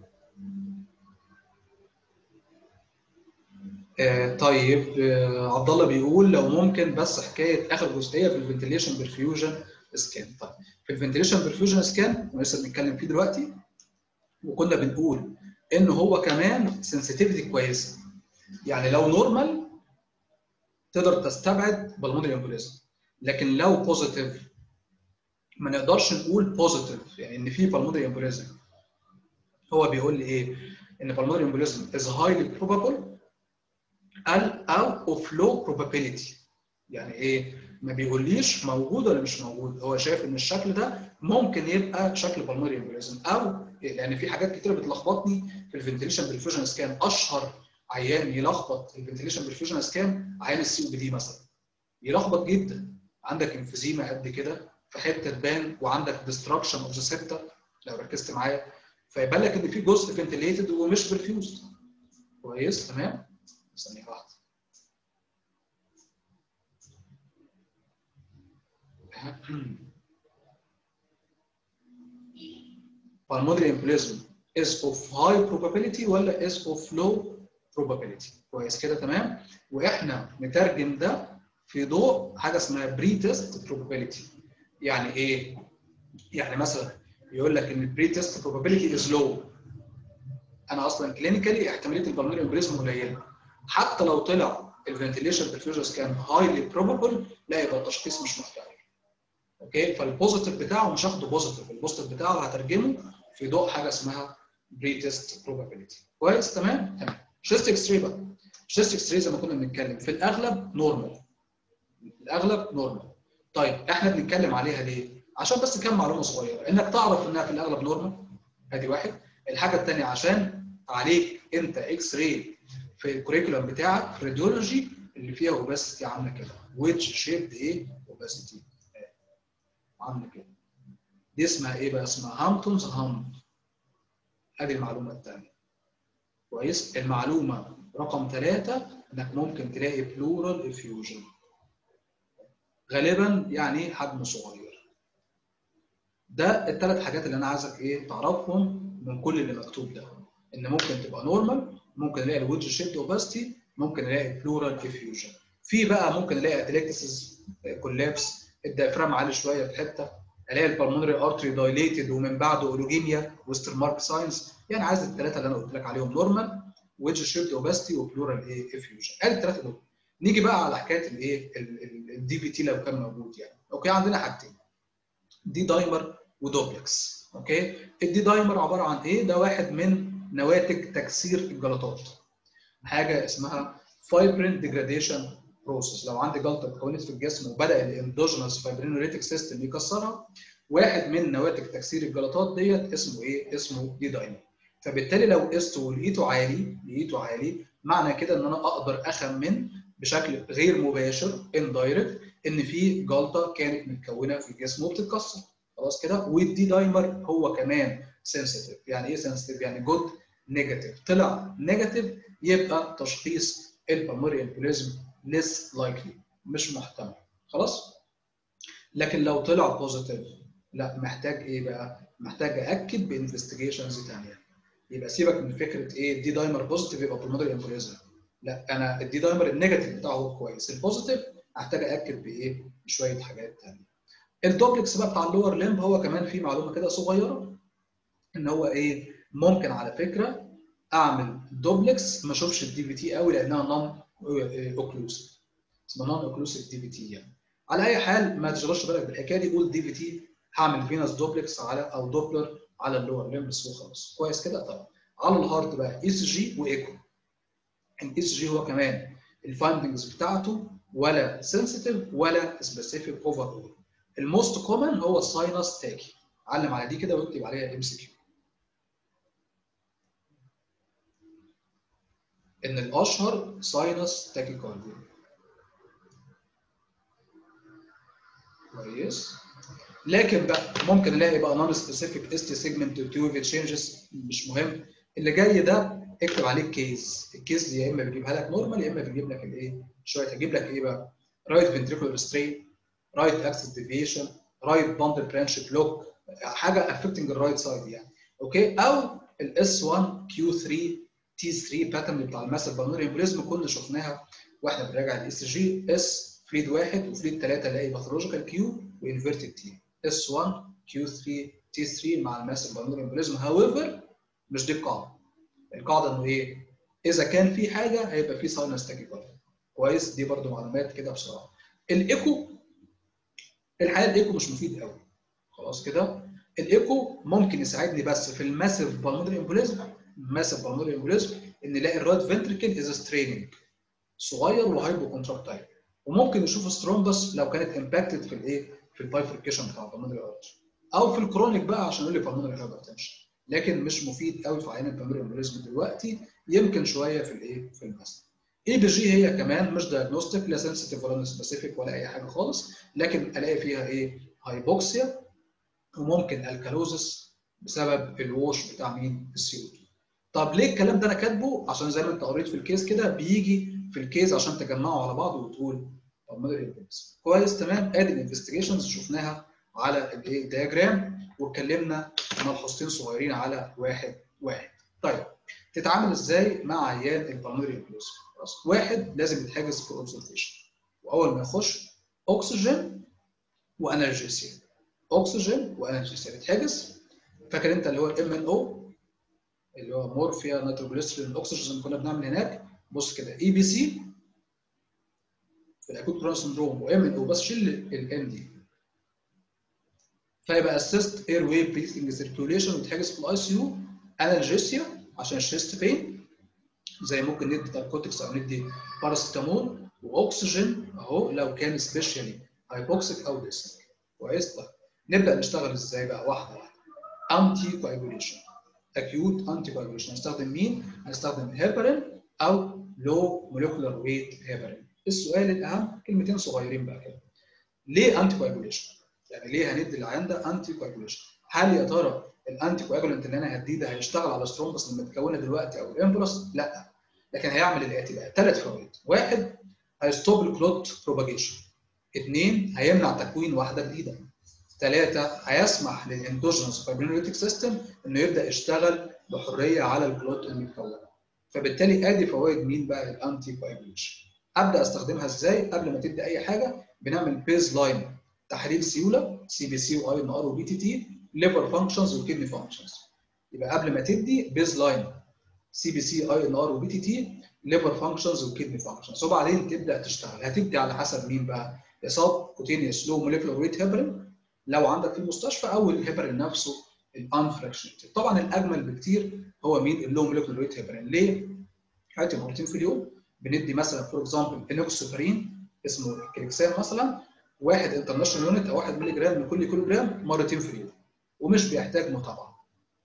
آه طيب آه عبد الله بيقول لو ممكن بس حكايه اخر جزئيه في الفنتيليشن برفيوجن سكان طيب في الفنتيليشن برفيوجن سكان ولسه بنتكلم فيه دلوقتي وكنا بنقول ان هو كمان سنسيتيفيتي كويسه يعني لو نورمال تقدر تستبعد بالمونري امبوليزم لكن لو بوزيتيف ما نقدرش نقول بوزيتيف يعني ان في بالمونري امبوليزم هو بيقول لي ايه ان بالمونري امبوليزم از هايلي بروبابل او اوف لو بروبابيلتي يعني ايه ما بيقوليش موجود ولا مش موجود هو شايف ان الشكل ده ممكن يبقى شكل بالمونري امبوليزم او يعني في حاجات كتير بتلخبطني في الفنتيليشن بالفيوجن سكان اشهر عيان يلخبط الفنتيليشن بالفيوجن سكان عيان السي او بي دي مثلا يلخبط جدا عندك انفيزيما قد كده في حته تبان وعندك ديستراكشن اوف ذا سيبتا لو ركزت معايا فيبان لك ان في جزء فنتيليتد ومش برفيوزد كويس تمام ثانيه واحده pulmonary embolism is of high probability ولا is of low probability كويس كده تمام واحنا نترجم ده في ضوء حاجه اسمها بري تيست probability يعني ايه يعني مثلا يقول لك ان البري تيست probability is low انا اصلا كلينيكالي احتماليه البلمونري امبوليزم قليله حتى لو طلع الفنتيليشن برفيوجنس كان هايلي بروبابل لا يبقى التشخيص مش محتاج اوكي فالبوزيتيف بتاعه مش هاخده بوزيتيف البوزيتيف بتاعه هترجمه في ضوء حاجه اسمها بري تيست probability كويس تمام تمام شيست اكس راي بقى شيست اكس راي زي ما كنا بنتكلم في الاغلب نورمال الاغلب نورمال طيب احنا بنتكلم عليها ليه عشان بس كام معلومه صغيره انك تعرف انها في الاغلب نورمال ادي واحد الحاجه الثانيه عشان عليك انت اكس راي في الكوريكولم بتاعك في راديولوجي اللي فيها اوباسيتي عامله كده ويتش شيبد ايه اوباسيتي عامله كده دي اسمها ايه بقى اسمها هامبتونز هامب ادي المعلومه الثانيه كويس المعلومه رقم ثلاثة انك ممكن تلاقي بلورال افيوجن غالبا يعني حجم صغير ده الثلاث حاجات اللي انا عايزك ايه تعرفهم من كل اللي مكتوب ده ان ممكن تبقى نورمال ممكن الاقي الويدج شيبد اوباستي ممكن الاقي بلورال افيوجن في بقى ممكن الاقي اتلكتسز كولابس الديافرام عالي شويه في حته الاقي البلمونري ارتري دايليتد ومن بعده اولوجيميا وستر مارك ساينس يعني عايز الثلاثه اللي انا قلت لك عليهم نورمال ويدج شيبد اوباستي وبلورال ايه افيوجن ادي الثلاثه دول نيجي بقى على حكايه الايه الدي بي تي لو كان موجود يعني اوكي عندنا حاجتين دي دايمر ودوبلكس اوكي الدي دايمر عباره عن ايه ده واحد من نواتج تكسير الجلطات حاجه اسمها فايبرين ديجراديشن بروسيس لو عندي جلطه اتكونت في الجسم وبدا الاندوجينوس فايبرينوليتيك سيستم يكسرها واحد من نواتج تكسير الجلطات ديت اسمه ايه اسمه دي دايمر فبالتالي لو قسته ولقيته عالي لقيته عالي معنى كده ان انا اقدر اخمن بشكل غير مباشر اندايركت ان في جلطه كانت متكونه في الجسم وبتتكسر خلاص كده والدي دايمر هو كمان سنسيتيف يعني ايه سنسيتيف يعني جود نيجاتيف طلع نيجاتيف يبقى تشخيص البلمونري امبوليزم ليس لايكلي مش محتمل خلاص لكن لو طلع بوزيتيف لا محتاج ايه بقى محتاج ااكد بانفستيجيشنز ثانيه يبقى سيبك من فكره ايه الدي دايمر بوزيتيف يبقى بلمونري امبوليزم لا انا الدي دايمر النيجاتيف بتاعه كويس البوزيتيف هحتاج ااكد بايه بشويه حاجات ثانيه الدوبلكس بقى بتاع اللور ليمب هو كمان فيه معلومه كده صغيره ان هو ايه ممكن على فكره اعمل دوبلكس ما اشوفش الدي في تي قوي لانها نون اوكلوسيف اسمها نون اوكلوسيف دي في تي يعني على اي حال ما تشغلش بالك بالحكايه دي قول دي في تي هعمل فينس دوبلكس على او دوبلر على اللور ليمبس وخلاص كويس كده طبعا على الهارت بقى اي سي جي وايكو الاي سي جي هو كمان الفايندنجز بتاعته ولا سنسيتيف ولا سبيسيفيك اوفر اول الموست كومن هو الساينس تاكي علم على دي كده واكتب عليها ام سي كيو ان الاشهر ساينس تاكيكارديا كويس لكن بقى ممكن الاقي بقى نون سبيسيفيك اس تي سيجمنت تيوفي تشينجز مش مهم اللي جاي ده اكتب عليه الكيس الكيس دي يا اما بيجيبها لك نورمال يا اما بيجيب لك الايه شويه هجيب لك ايه بقى رايت فنتريكولار ريسترين رايت اكسس ديفيشن رايت باندل برانش بلوك حاجه افكتنج الرايت سايد يعني اوكي او الاس 1 كيو 3 تي 3 باترن بتاع الماسل بالمونري امبوليزم كنا شفناها واحنا بنراجع الاي سي جي اس فليد واحد وفليد ثلاثه الاقي باثولوجيكال كيو وانفيرتد تي اس 1 كيو 3 تي 3 مع الماسل بالمونري امبوليزم هاويفر مش دي القاعده القاعده انه ايه اذا كان في حاجه هيبقى في ساينس تاكيكارديا كويس دي برده معلومات كده بسرعه الايكو الحقيقه الايكو مش مفيد قوي خلاص كده الايكو ممكن يساعدني بس في الماسيف بالمونري امبوليزم ماسيف بالمونري امبوليزم ان الاقي الرايت فنتريكل از ستريننج صغير وهايبو كونتراكتايل وممكن نشوف سترومبس لو كانت امباكتد في الايه في البايفركيشن بتاع البلمونري ارتري او في الكرونيك بقى عشان يقول لي بالمونري هايبرتنشن لكن مش مفيد قوي في عيان البلمونري امبوليزم دلوقتي يمكن شويه في الايه في الماسيف اي بي جي هي كمان مش دايجنوستيك لا سنسيتيف ولا سبيسيفيك ولا اي حاجه خالص لكن الاقي فيها ايه هايبوكسيا وممكن الكالوزس بسبب الوش بتاع مين السيوت طب ليه الكلام ده انا كاتبه عشان زي ما انت قريت في الكيس كده بيجي في الكيس عشان تجمعه على بعض وتقول بالمونري امبوليزم كويس تمام ادي الانفستيجيشنز شفناها على الايه الدياجرام واتكلمنا ملحوظتين صغيرين على واحد واحد طيب تتعامل ازاي مع عيان البلمونري امبوليزم خلاص واحد لازم يتحجز في اوبزرفيشن واول ما يخش اكسجين وانرجيسيا اكسجين وانرجيسيا يتحجز فاكر انت اللي هو الام ان او اللي هو مورفيا نيتروجليسرين الاكسجين اللي كنا بنعمل هناك بص كده اي بي سي في الاكوت كرون سندروم وام ان او بس شيل الام دي فيبقى اسيست اير واي بريثنج سيركيوليشن ويتحجز في الاي سي يو انرجيسيا عشان الشيست بين زي ممكن ندي تاركوتكس او ندي باراستامول واكسجين اهو لو كان سبيشالي هايبوكسيك او ديسك كويس طيب نبدا نشتغل ازاي بقى واحده واحده انتي كواجوليشن اكيوت انتي كواجوليشن هنستخدم مين؟ هنستخدم هيبرين او لو موليكولار ويت هيبرين السؤال الاهم كلمتين صغيرين بقى كده ليه انتي كواجوليشن؟ يعني ليه هندي العيان ده انتي كواجوليشن؟ هل يا ترى الانتي كواجولنت اللي انا هديه ده هيشتغل على سترومبس اللي متكونه دلوقتي او الامبولس؟ لا لكن هيعمل الاتي بقى ثلاث فوائد واحد هيستوب الكلوت بروباجيشن اثنين هيمنع تكوين واحده جديده ثلاثه هيسمح للاندوجينوس فايبرينوليتيك سيستم انه يبدا يشتغل بحريه على الكلوت المتكونه فبالتالي ادي فوائد مين بقى الانتي كواجوليشن ابدا استخدمها ازاي قبل ما تدي اي حاجه بنعمل بيز لاين تحليل سيوله سي بي سي واي ان ار وبي تي تي ليفر فانكشنز وكدني فانكشنز يبقى قبل ما تدي بيز لاين سي بي سي اي ان ار وبي تي تي ليفر فانكشنز وكدني فانكشنز وبعدين تبدا تشتغل هتدي على حسب مين بقى اصاب كوتينيوس لو موليكولار ويت هيبرين لو عندك في المستشفى او الهيبرين نفسه الانفراكشنتد طبعا الاجمل بكتير هو مين اللو موليكولار ويت هيبرين ليه؟ حياتي مرتين في اليوم بندي مثلا فور اكزامبل انوكسوفرين اسمه كريكسان مثلا واحد انترناشونال يونت او 1 مللي جرام لكل كيلو جرام مرتين في اليوم ومش بيحتاج متابعه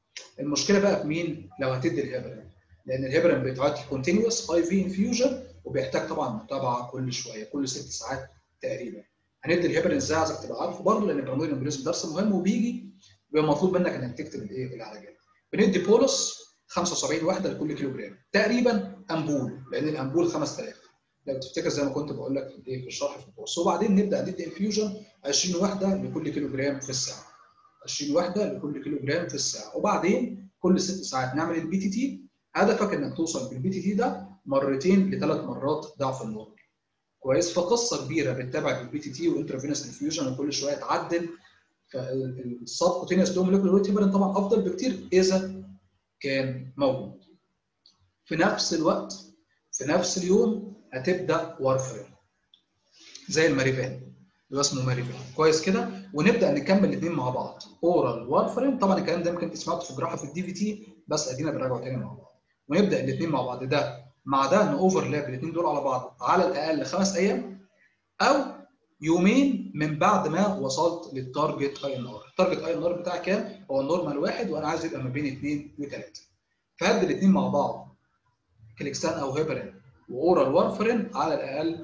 المشكله بقى في مين لو هتدي الهيبرين لان الهيبرين بيتعطي كونتينوس اي في انفيوجن وبيحتاج طبعا متابعه كل شويه كل ست ساعات تقريبا هندي الهيبرين ازاي عايزك تبقى عارفه برضه لان البرمودين امبوليزم درس مهم وبيجي بيبقى مطلوب منك انك تكتب الايه العلاجات بندي بولس 75 وحده لكل كيلو جرام تقريبا امبول لان الامبول 5000 لو تفتكر زي ما كنت بقول لك في الايه في الشرح في الكورس وبعدين نبدا ندي انفيوجن 20 وحده لكل كيلو جرام في الساعه 20 وحده لكل كيلو جرام في الساعه وبعدين كل ست ساعات نعمل البي تي تي هدفك انك توصل بالبي تي تي ده مرتين لثلاث مرات ضعف النورمال كويس فقصه كبيره بتتابع بالبي تي تي وانترفينس انفيوجن وكل شويه تعدل فالسب كوتينيوس لو موليكولر ويت هيبرين طبعا افضل بكتير اذا كان موجود في نفس الوقت في نفس اليوم هتبدا وارفرين زي الماريفان اللي اسمه ماريفان كويس كده ونبدا نكمل الاثنين مع بعض اورال وارفرين طبعا الكلام ده ممكن تسمعه في جراحه في الدي في تي بس ادينا بنراجعه تاني مع بعض ونبدا الاثنين مع بعض ده مع ده نوفرلاب الاثنين دول على بعض على الاقل خمس ايام او يومين من بعد ما وصلت للتارجت اي ان ار التارجت اي ان ار بتاعي كام هو النورمال واحد وانا عايز يبقى ما بين اثنين وثلاثه فهدي الاثنين مع بعض كليكسان او هيبرين واورال وارفرين على الاقل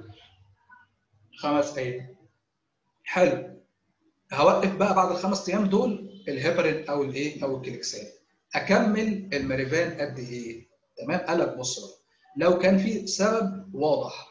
خمس ايام حلو هوقف بقى بعد الخمس ايام دول الهيبرين او الايه او الكليكسان اكمل الماريفان قد ايه تمام قال لك بص بقى لو كان في سبب واضح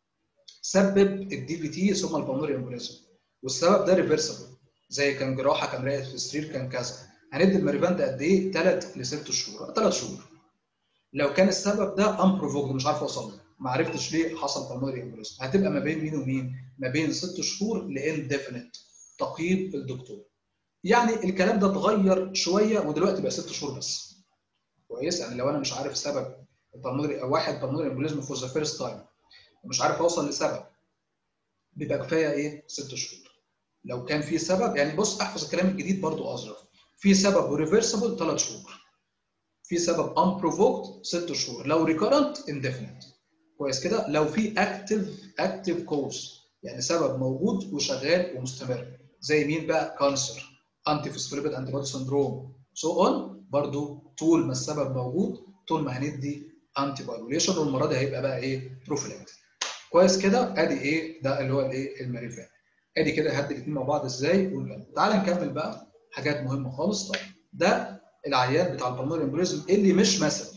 سبب الدي في تي ثم البلمونري امبوليزم والسبب ده ريفرسبل زي كان جراحه كان راقد في السرير كان كذا هندي الماريفان ده قد ايه؟ ثلاث لست شهور ثلاث شهور لو كان السبب ده امبروفوكد مش عارف اوصل له ما عرفتش ليه حصل بلمونري امبوليزم هتبقى ما بين مين ومين؟ ما بين ست شهور لانديفينيت تقييم الدكتور يعني الكلام ده اتغير شويه ودلوقتي بقى ست شهور بس كويس يعني لو انا مش عارف سبب البلمونري واحد بلمونري امبوليزم فور ذا فيرست تايم ومش عارف اوصل لسبب بيبقى كفايه ايه؟ ست شهور لو كان في سبب يعني بص احفظ الكلام الجديد برضو اظرف في سبب وريفرسبل ثلاث شهور في سبب unprovoked ست شهور لو ريكارنت indefinite كويس كده لو في اكتف اكتف كوز يعني سبب موجود وشغال ومستمر زي مين بقى كانسر انتي فوسفوليبيد انتي بودي سندروم سو اون برضو طول ما السبب موجود طول ما هندي انتي بايوليشن والمره دي هيبقى بقى ايه بروفيلاكتيك كويس كده ادي ايه ده اللي هو الايه الماريفان ادي كده هدي الاثنين مع بعض ازاي ونكمل تعال نكمل بقى حاجات مهمه خالص طيب ده العيان بتاع البلمونري امبوليزم اللي مش مثلي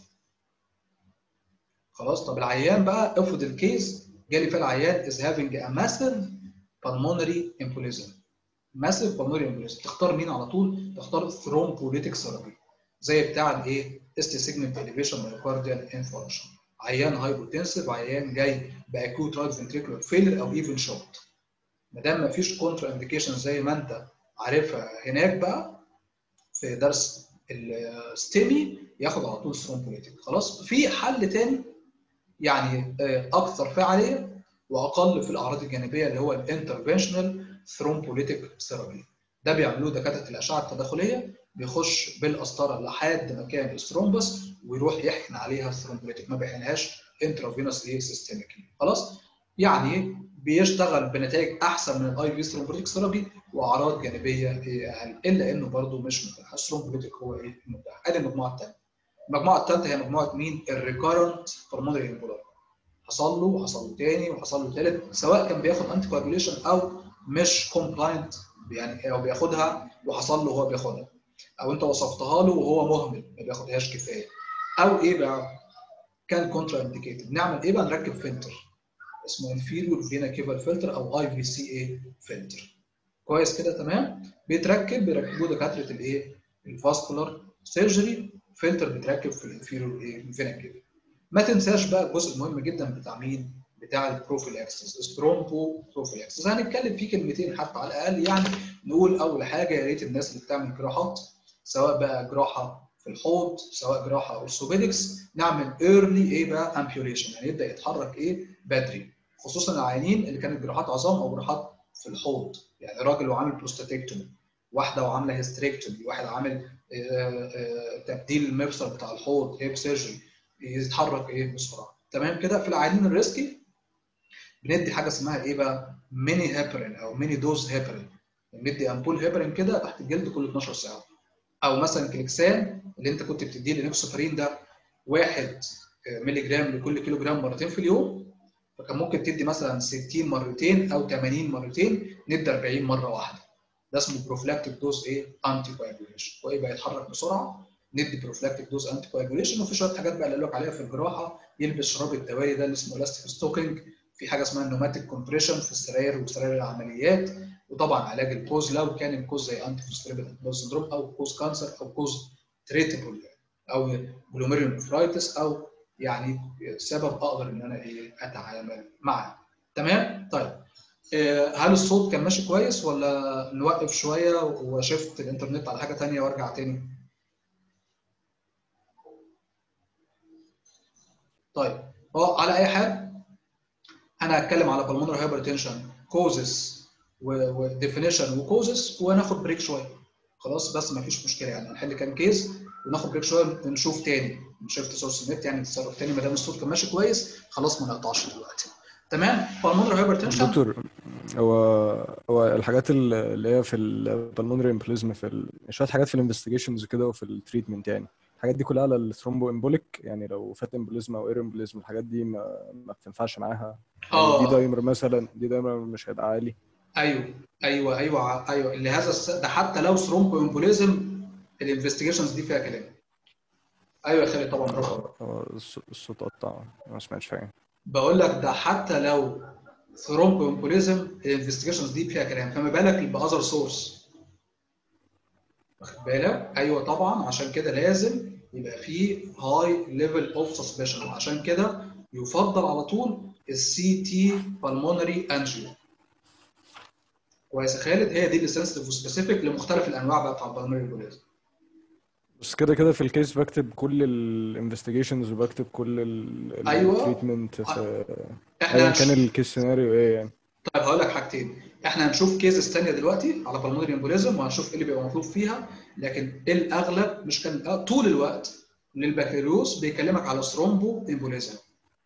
خلاص طب العيان بقى افرض الكيس جالي فيها العيان is having a massive pulmonary embolism massive pulmonary embolism تختار مين على طول؟ تختار thrombolytic therapy زي بتاع الايه؟ است سيجمنت elevation myocardial infarction عيان هايبوتنسيف عيان جاي باكوت رايت فنتريكولار فيلر او ايفن شوت ما دام ما فيش كونترا انديكيشن زي ما انت عارفها هناك بقى في درس الستيمي ياخد على طول ثرومبوليتيك خلاص في حل تاني يعني اكثر فعاليه واقل في الاعراض الجانبيه اللي هو الانترفنشنال ثرومبوليتيك ثيرابي ده بيعملوه دكاتره الاشعه التداخليه بيخش بالقسطره لحد مكان الثرومبس ويروح يحقن عليها الثرومبوليتيك ما بيحقنهاش انترافينوس ايه سيستميكلي خلاص يعني بيشتغل بنتائج احسن من الاي في ثرومبوليتيك ثيرابي واعراض جانبيه اقل الا انه برضه مش متاح الثرومبوليتيك هو ايه المتاح ادي المجموعه الثانيه المجموعه الثالثه هي مجموعه مين الريكارنت بالمونري امبولار حصل له وحصل له ثاني وحصل له ثالث سواء كان بياخد انتي كواجوليشن او مش كومبلاينت يعني او بياخدها وحصل له وهو بياخدها او انت وصفتها له وهو مهمل ما بياخدهاش كفايه او ايه بقى كان كونترا انديكيتد نعمل ايه بقى نركب فلتر اسمه انفيريور فينا كيفال فلتر او اي في سي اي فلتر كويس كده تمام بيتركب بيركبوه دكاتره الايه الفاسكولار سيرجري فلتر بيتركب في الانفيريور ايه فينا كيفال ما تنساش بقى الجزء المهم جدا بتاع مين بتاع البروفيلاكسس سترومبو بروفيلاكسس هنتكلم فيه كلمتين حتى على الاقل يعني نقول اول حاجه يا ريت الناس اللي بتعمل جراحات سواء بقى جراحه في الحوض سواء جراحه اورثوبيدكس نعمل ايرلي ايه بقى امبيوليشن يعني يبدا يتحرك ايه بدري خصوصا العيانين اللي كانت جراحات عظام او جراحات في الحوض يعني راجل وعامل بروستاتيكتومي واحده وعامله هيستريكتومي واحد عامل تبديل المفصل بتاع الحوض هيب سيرجري يتحرك ايه بسرعه تمام كده في العيانين الريسكي بندي حاجه اسمها ايه بقى ميني هيبرين او ميني دوز هيبرين بندي امبول هيبرين كده تحت الجلد كل 12 ساعه او مثلا كليكسان اللي انت كنت بتديه الانكسوفارين ده 1 مللي جرام لكل كيلو جرام مرتين في اليوم فكان ممكن تدي مثلا 60 مرتين او 80 مرتين ندي 40 مره واحده ده اسمه بروفلاكتيك دوز ايه انتي كواجوليشن ويبقى يتحرك بسرعه ندي بروفلاكتيك دوز انتي كواجوليشن وفي شويه حاجات بقى اللي قالوا لك عليها في الجراحه يلبس شراب الدوالي ده اللي اسمه الاستيك ستوكينج في حاجه اسمها النوماتيك كومبريشن في السراير وسراير العمليات وطبعا علاج الكوز لو كان الكوز زي انتي فوسفوريبيد سندروم او كوز كانسر او كوز تريتبل او جلوميريون نفرايتس او يعني سبب اقدر ان انا ايه اتعامل معاه تمام طيب هل الصوت كان ماشي كويس ولا نوقف شويه وشفت الانترنت على حاجه ثانيه وارجع تاني طيب هو على اي حال انا هتكلم على pulmonary hypertension causes وديفينيشن وكوزز وناخد بريك شويه خلاص بس ما فيش مشكله يعني نحل كام كيس وناخد بريك شويه نشوف تاني نشفت سورس النت يعني نتصرف تاني ما دام الصوت كان ماشي كويس خلاص ما نقطعش دلوقتي تمام pulmonary hypertension دكتور هو هو الحاجات اللي هي في البلمونري امبوليزم في ال... شويه حاجات في الانفستيجيشنز كده وفي التريتمنت يعني الحاجات دي كلها على الثرومبو امبوليك يعني لو فات امبوليزم او اير امبوليزم الحاجات دي ما, ما بتنفعش معاها اه دي دايمر مثلا دي دايمر مش هيبقى عالي ايوه ايوه ايوه ايوه اللي هذا الس... ده حتى لو ثرومبو امبوليزم الانفستيجيشنز دي فيها كلام ايوه يا خالد طبعا برافو هو الص- الصوت قطع ما سمعتش حاجه بقول لك ده حتى لو ثرومبو امبوليزم الانفستيجيشنز دي فيها كلام فما بالك باذر سورس واخد بالك ايوه طبعا عشان كده لازم يبقى فيه هاي ليفل اوف سسبشن عشان كده يفضل على طول السي تي بالمونري انجيو كويس يا خالد هي دي اللي سنسيتيف وسبيسيفيك لمختلف الانواع بقى بتاع البالمونري امبوليزم بس كده كده في الكيس بكتب كل الانفستيجيشنز وبكتب كل أيوة. التريتمنت في احنا ايا هنش- كان الكيس سيناريو ايه يعني طيب هقول لك حاجتين احنا هنشوف كيسز ثانيه دلوقتي على بالمونري امبوليزم وهنشوف ايه اللي بيبقى مطلوب فيها لكن الاغلب مش كان آه، طول الوقت للبكالوريوس بيكلمك على ثرومبو امبوليزم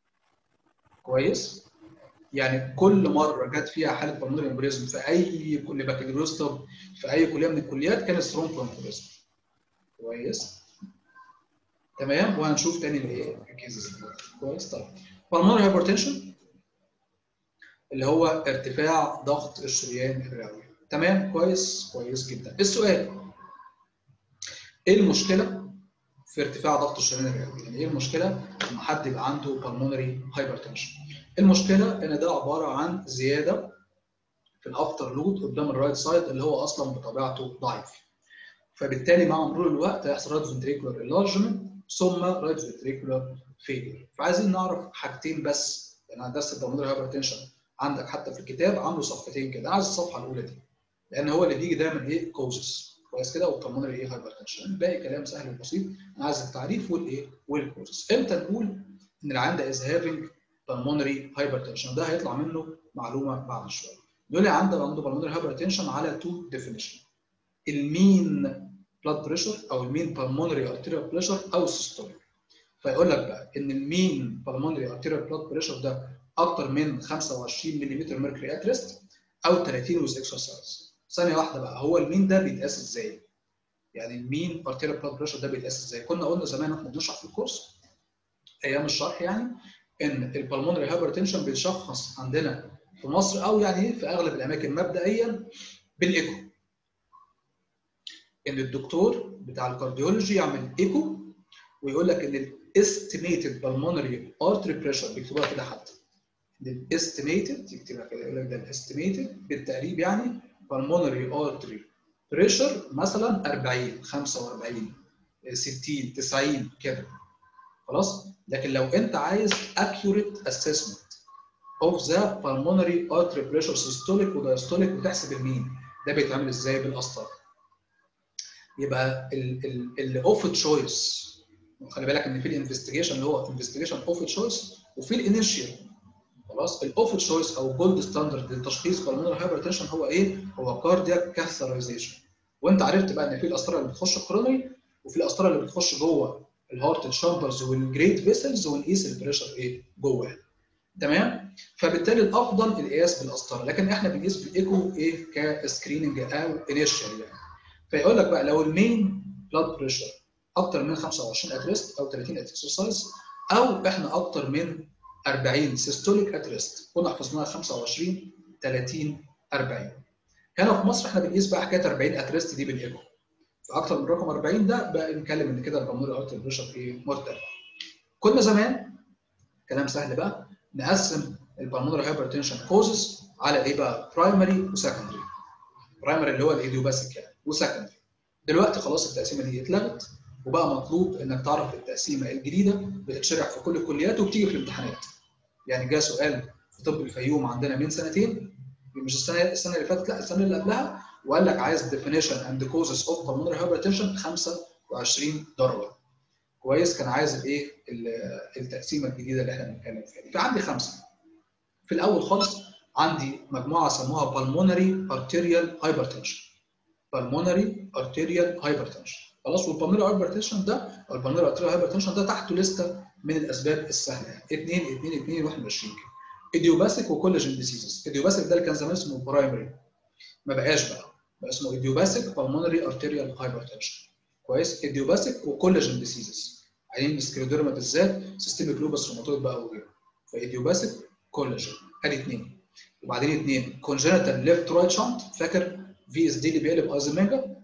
كويس يعني كل مره جت فيها حاله بالمونري امبوليزم في اي كل بكالوريوس طب في اي كليه من الكليات كانت ثرومبو امبوليزم كويس تمام وهنشوف تاني الايه الكيسز دلوقتي. كويس طيب بالمونري هايبرتنشن اللي هو ارتفاع ضغط الشريان الرئوي تمام كويس كويس جدا السؤال ايه المشكله في ارتفاع ضغط الشريان الرئوي يعني ايه المشكله لما حد يبقى عنده بالمونري هايبرتنشن المشكله ان ده عباره عن زياده في الافتر لود قدام الرايت سايد اللي هو اصلا بطبيعته ضعيف فبالتالي مع مرور الوقت هيحصل رايت فنتريكولار انلارجمنت ثم رايت فنتريكولار فيلير فعايزين نعرف حاجتين بس يعني هندسه البلمونري هايبرتنشن عندك حتى في الكتاب عامله صفحتين كده انا عايز الصفحه الاولى دي لان هو اللي بيجي دايما ايه كوزز كويس كده والبلمونري ايه هايبرتنشن الباقي كلام سهل وبسيط انا عايز التعريف والايه والكوزز امتى نقول ان العيان ده از هافينج بالمونري هايبرتنشن ده هيطلع منه معلومه بعد شويه يقول لي عنده عنده بالمونري هايبرتنشن على تو ديفينيشن المين بلاد بريشر او المين بالمونري ارتيريال بريشر او السيستوليك فيقول لك بقى ان المين بالمونري ارتيريال بلاد بريشر ده اكتر من 25 ملم ميركوري ات ريست او 30 ويز اكسرسايز ثانيه واحده بقى هو المين ده بيتقاس ازاي؟ يعني المين ارتيريال بلاد بريشر ده بيتقاس ازاي؟ كنا قلنا زمان واحنا بنشرح في الكورس ايام الشرح يعني ان البلمونري هايبرتنشن بيتشخص عندنا في مصر او يعني في اغلب الاماكن مبدئيا بالايكو ان الدكتور بتاع الكارديولوجي يعمل ايكو ويقول لك ان الاستيميتد بالمونري ارتري بريشر بيكتبوها كده حتى الاستيميتد يكتبها كده يقول لك ده الاستيميتد بالتقريب يعني بالمونري ارتري بريشر مثلا 40 45 60 90 كده خلاص لكن لو انت عايز accurate assessment of the pulmonary artery pressure systolic ودايستوليك وتحسب المين ده بيتعمل ازاي بالقسطره يبقى اللي اوف تشويس خلي بالك ان في الانفستيجيشن اللي هو انفستيجيشن اوف تشويس وفي الانيشيال خلاص الاوف تشويس او جولد ستاندرد لتشخيص بالمونري هايبرتنشن هو ايه؟ هو كاردياك كاثرايزيشن وانت عرفت بقى ان في القسطره اللي بتخش الكورونري وفي القسطره اللي بتخش جوه الهارت تشامبرز والجريت فيسلز ونقيس البريشر ايه؟ جوه تمام؟ فبالتالي الافضل القياس بالقسطره لكن احنا بنقيس بالايكو ايه كسكريننج او انيشال يعني فيقول لك بقى لو المين بلاد بريشر اكتر من 25 اتريست او 30 اكسرسايز او احنا اكتر من 40 سيستوليك اتريست كنا حفظناها 25 30 40 هنا في مصر احنا بنقيس بقى حكايه 40 اتريست دي بالايكو فاكتر من رقم 40 ده بقى نتكلم ان كده البلمونري ارتري بريشر ايه مرتفع كنا زمان كلام سهل بقى نقسم البلمونري هايبرتنشن كوزز على ايه بقى برايمري وسكندري برايمري اللي هو الايديوباثيك يعني وسكندري دلوقتي خلاص التقسيمه دي اتلغت وبقى مطلوب انك تعرف التقسيمه الجديده بتتشرح في كل الكليات وبتيجي في الامتحانات يعني جاء سؤال في طب الفيوم عندنا من سنتين مش السنه السنه اللي فاتت لا السنه اللي قبلها وقال لك عايز definition and causes of pulmonary hypertension 25 درجه كويس كان عايز الايه التقسيمه الجديده اللي احنا بنتكلم فيها دي فعندي خمسه في الاول خالص عندي مجموعه سموها pulmonary arterial hypertension pulmonary arterial hypertension خلاص والبلمونري هايبرتنشن ده او البلمونري ارتيريال هايبرتنشن ده تحته لسته من الاسباب السهله يعني 2 2 2 21 كده ايديوباثيك وكولاجين ديزيزز ايديوباثيك ده اللي كان زمان اسمه برايمري ما بقاش بقى بقى اسمه ايديوباثيك بالمونري ارتيريال هايبرتنشن كويس ايديوباثيك وكولاجين ديزيزز عينين السكليديرما بالذات سيستميك لوبس روماتويد بقى وغيره فايديوباثيك كولاجين ادي اثنين وبعدين اثنين كونجنتال ليفت رايت شانت فاكر في اس دي اللي بيقلب ايزوميجا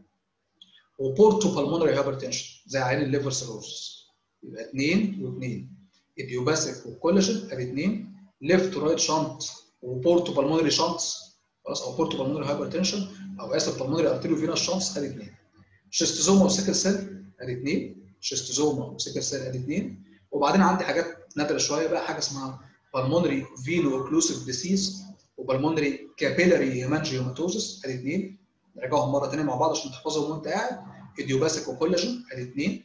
وبورتو بالمونري هايبرتنشن زي عين الليفر سيروسس يبقى اثنين واثنين ايديوباثيك وكولاجين ادي اثنين ليفت رايت شانت وبورتو بالمونري شانتس خلاص او بورتو بالمونري هايبرتنشن او اسف بالمونري ارتيريو فينوس شانتس ادي اثنين شيستوزوما وسيكل سيل ادي اثنين شيستوزوما وسيكل سيل ادي اثنين وبعدين عندي حاجات نادره شويه بقى حاجه اسمها بالمونري فينو اوكلوسيف ديسيز وبالمونري كابيلاري هيمانجيوماتوزس ادي اثنين نراجعهم مره ثانيه مع بعض عشان تحفظهم وانت قاعد ايديوباثيك وكولاجين ادي اثنين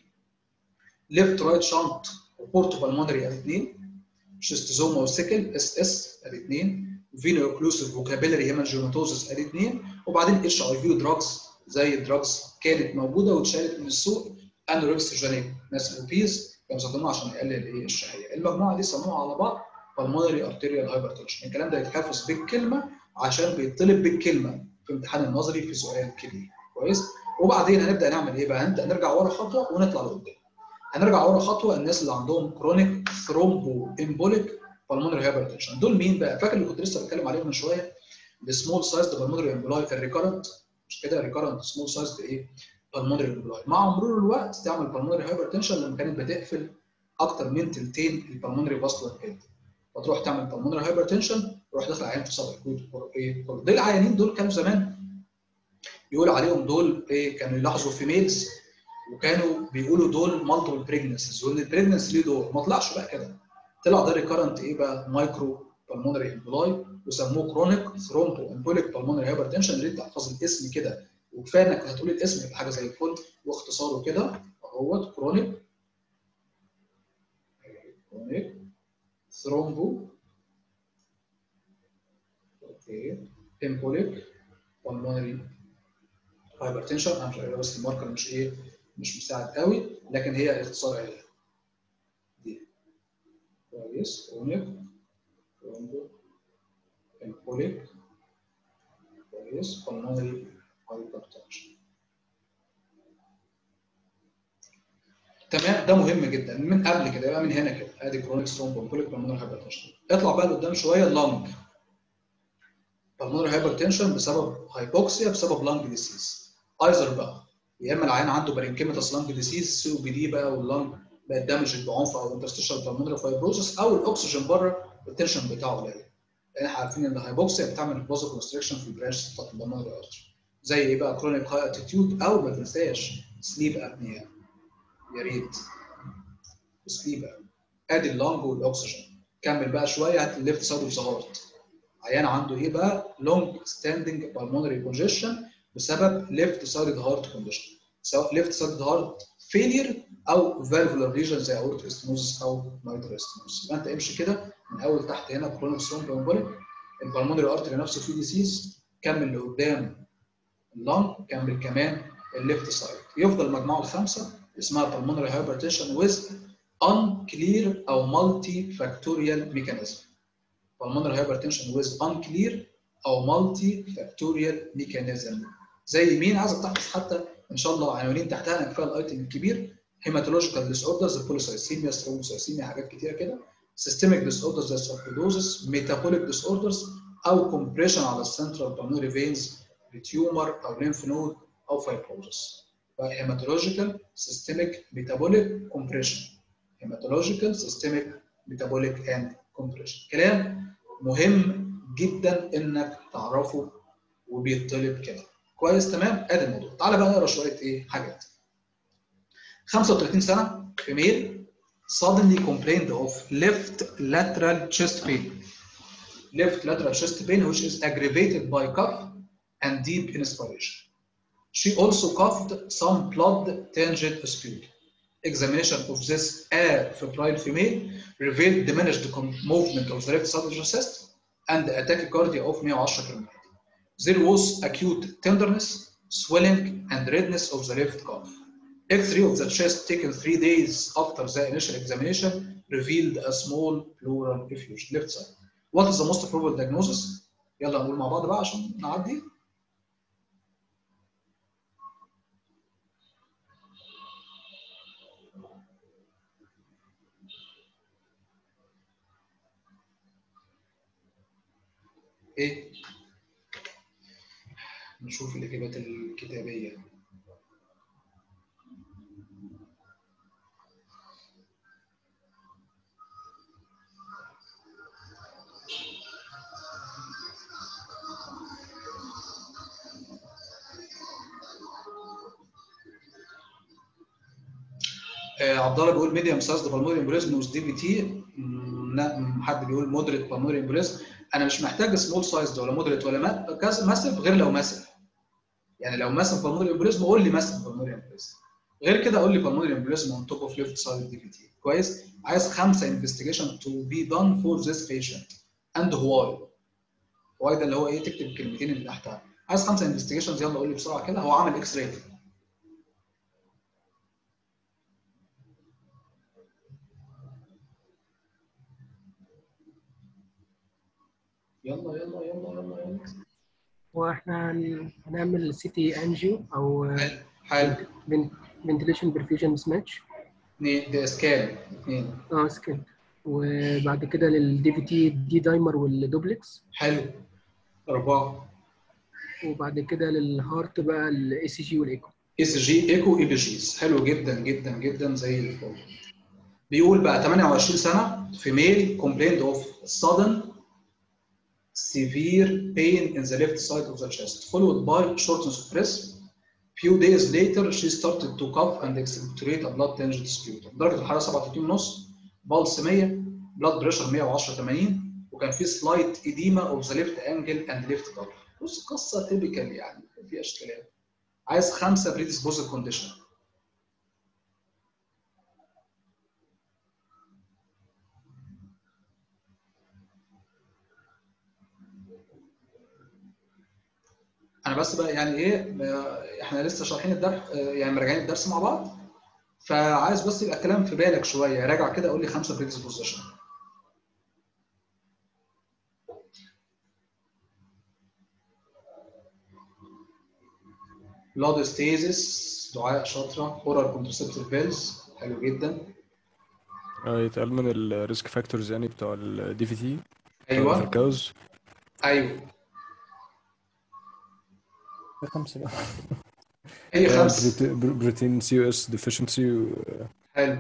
ليفت رايت شانت وبورتو بالمونري ادي اثنين شيستوزوما وسيكل اس اس ادي اثنين فينو اوكلوسيف وكابيلاري هيمانجيوماتوزس ادي اثنين وبعدين اتش اي في دراجز زي الدراجز كانت موجوده واتشالت من السوق انوركسجينيك ناس اوبيز كانوا بيستخدموها عشان يقلل ايه الشهيه المجموعه دي سموها على بعض بالمونري ارتيريال هايبرتنشن الكلام ده يتحفظ بالكلمه عشان بيطلب بالكلمه في امتحان النظري في سؤال كبير كويس وبعدين هنبدا نعمل ايه بقى هنبدا نرجع ورا خطوه ونطلع لقدام هنرجع ورا خطوه الناس اللي عندهم كرونيك ثرومبو امبوليك بالمونري هايبرتنشن دول مين بقى فاكر اللي كنت لسه بتكلم عليهم من شويه السمول سايز بالمونري امبولاي الريكارنت مش كده ريكارنت سمول سايز ايه بالمونري امبولاي مع مرور الوقت تعمل بالمونري هايبرتنشن لما كانت بتقفل اكتر من ثلثين البالمونري فاسكولار هيد فتروح تعمل بالمونري هايبرتنشن تروح داخل عيان في صدر ايه دول العيانين دول كانوا زمان بيقولوا عليهم دول ايه كانوا يلاحظوا في ميلز وكانوا بيقولوا دول مالتيبل بريجنسيز وان البريجنسي ليه دور ما طلعش بقى كده طلع ده ريكارنت ايه بقى مايكرو بالمونري امبولاي وسموه كرونيك ثرومبو امبوليك بالمونري هايبرتنشن اللي انت تحفظ الاسم كده وكفايه انك هتقول الاسم يبقى حاجه زي الفل واختصاره كده اهوت كرونيك كرونيك ثرومبو اوكي امبوليك بالمونري هايبرتنشن انا مش عارف بس الماركر مش ايه مش مساعد قوي لكن هي اختصار عليها دي كويس كرونيك ثرومبو امبوليك كويس بالمونري هايبرتنشن تمام ده مهم جدا من قبل كده يبقى من هنا كده ادي كرونيك ثرومبو امبوليك بالمونري هايبرتنشن اطلع بقى لقدام شويه اللنج بالمونري هايبرتنشن بسبب هايبوكسيا بسبب لانج ديسيز ايزر بقى يا اما العيان عنده برينكيميتاس لانج ديسيز سي او بي دي بقى واللانج بقت دامج بعنف او انترستيشال بالمونري فايبروسس او الاكسجين بره التنشن بتاعه قليل لان احنا عارفين ان الهايبوكسيا بتعمل بوزو كونستريكشن في البرانش بتاعت البلمونري ارتري زي ايه بقى كرونيك هاي اتيتيود او ما تنساش سليب ابنيا يا ريت سليب ادي اللونج والاكسجين كمل بقى شويه هات الليفت سايد اوف ذا هارت عيان عنده ايه بقى لونج ستاندنج بالمونري كونجيشن بسبب ليفت سايد هارت كونديشن سواء ليفت سايد هارت فيلير او فالفولار ريجن زي اورت استنوزس او مايتر استنوزس يبقى انت امشي كده من اول تحت هنا كرونيك ثرومبو امبوليك البلمونري ارتري نفسه فيه ديسيز كمل لقدام اللنج كمل كمان الليفت سايد يفضل مجموعه الخمسه اسمها pulmonary hypertension with unclear او multi factorial mechanism pulmonary hypertension with unclear او multi factorial mechanism زي مين عايزك تحفظ حتى ان شاء الله عناوين تحتها انا كفايه الايتم الكبير هيماتولوجيكال ديس اوردرز بوليسايسيميا سترومبوسايسيميا حاجات كتيره كده سيستميك ديس اوردرز زي الساركويدوزس ميتابوليك ديس اوردرز او كومبريشن على السنترال بالمونري فينز بتيومر او ليمف نود او فايبروزس هيماتولوجيكال سيستميك ميتابوليك كومبريشن هيماتولوجيكال سيستميك ميتابوليك اند كومبريشن كلام مهم جدا انك تعرفه وبيطلب كده كويس تمام ادي الموضوع تعالى بقى نقرا شويه ايه حاجات 35 سنه فيميل suddenly complained of left lateral chest pain left lateral chest pain which is aggravated by cough and deep inspiration she also coughed some blood tinged sputum examination of this febrile female revealed diminished movement of the left side of the chest and tachycardia of 110 km. There was acute tenderness, swelling, and redness of the left calf. X-ray of the chest taken three days after the initial examination revealed a small pleural effusion left side. What is the most probable diagnosis? يلا نقول مع بعض بقى عشان نعدي. ايه نشوف الاجابات الكتابيه آه عبد الله بيقول ميديوم سايز بالموري امبوليزم وز دي بي تي حد بيقول مودريت بالموري امبوليزم انا مش محتاج سمول سايز ولا مودريت ولا ماسف غير لو ماسف يعني لو ماسف بالمونري امبوليزم قول لي ماسف بالمونري امبوليزم غير كده قول لي بالمونري امبوليزم اون توب اوف ليفت سايد دي في تي كويس عايز خمسه انفستيجيشن تو بي دون فور ذيس بيشنت اند واي واي ده اللي هو ايه تكتب الكلمتين اللي تحتها عايز خمسه انفستيجيشنز يلا قول لي بسرعه كده هو عامل اكس راي يلا يلا يلا يلا يلا واحنا هن- هنعمل سي تي انجيو او حلو فنتليشن برفيوجن سماتش اثنين ده سكان اثنين اه سكن وبعد كده للدي في تي دي دايمر والدوبلكس حلو أربعة وبعد كده للهارت بقى الاي سي جي والايكو اس جي ايكو اي بي جيز حلو جدا جدا جدا زي الفل بيقول بقى 28 سنة female complained of sudden severe pain in the left side of the chest followed by shortness of breath few days later she started to cough and expectorate a blood tinged sputum درجة الحرارة 37 ونص بالس 100 blood pressure 110 80 وكان في slight edema of the left angle and left double بص قصة تيبيكال يعني ما فيهاش كلام عايز خمسة predisposed condition انا بس بقى يعني ايه آه، احنا لسه شارحين الدرس آه، يعني مراجعين الدرس مع بعض فعايز بس يبقى الكلام في بالك شويه راجع كده قول لي خمسه بريدisposition بلاد ستيزس دعاء شاطره اورال كونترسبتيف بيلز حلو جدا آه، يتقال من الريسك فاكتورز يعني بتوع الدي في تي ايوه الكاوز ايوه خمسة بقى هي خمسه بروتين سي او اس ديفيشنسي حلو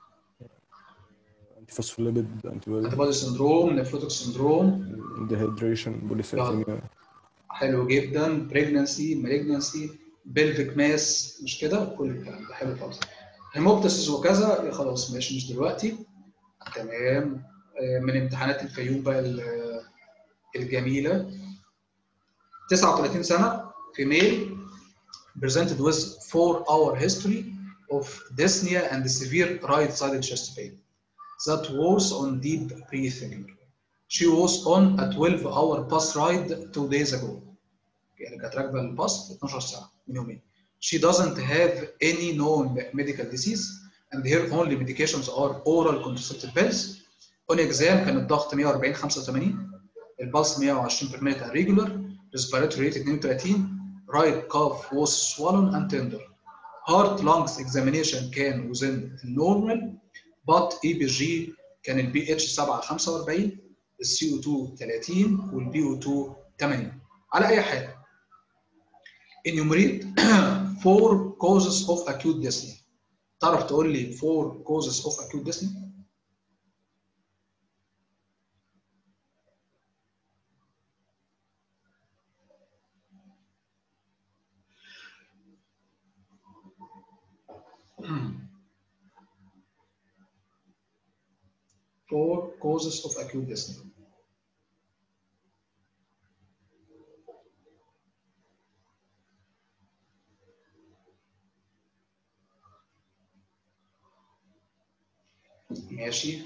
انتي فوسفوليبيد انتي انتي بودي سندروم نيفروتيك سندروم ديهيدريشن بوليسايثيميا حلو جدا بريجنسي مالجنسي بلفيك ماس مش كده كل الكلام ده حلو خالص هيموبتسيس وكذا خلاص ماشي مش دلوقتي تمام آه، من امتحانات الفيوم بقى ال- الجميله 39 سنه female presented with 4 hour history of dyspnea and severe right sided chest pain that was on deep breathing She was on a 12 hour bus ride two days ago. يعني كانت راكبه الباص 12 ساعه من يومين. She doesn't have any known medical disease and her only medications are oral contraceptive pills. On exam كان الضغط 140 85 البلس 120 per minute and regular respiratory rate 32 right cough was swollen and tender heart lungs examination كان within normal but EBG كان البي اتش 7 45 السي او 2 30 والبي او 2 80 على اي حال enumerate four causes of acute dyspnea تعرف تقول لي four causes of acute dyspnea four causes of acute dyspnea ماشي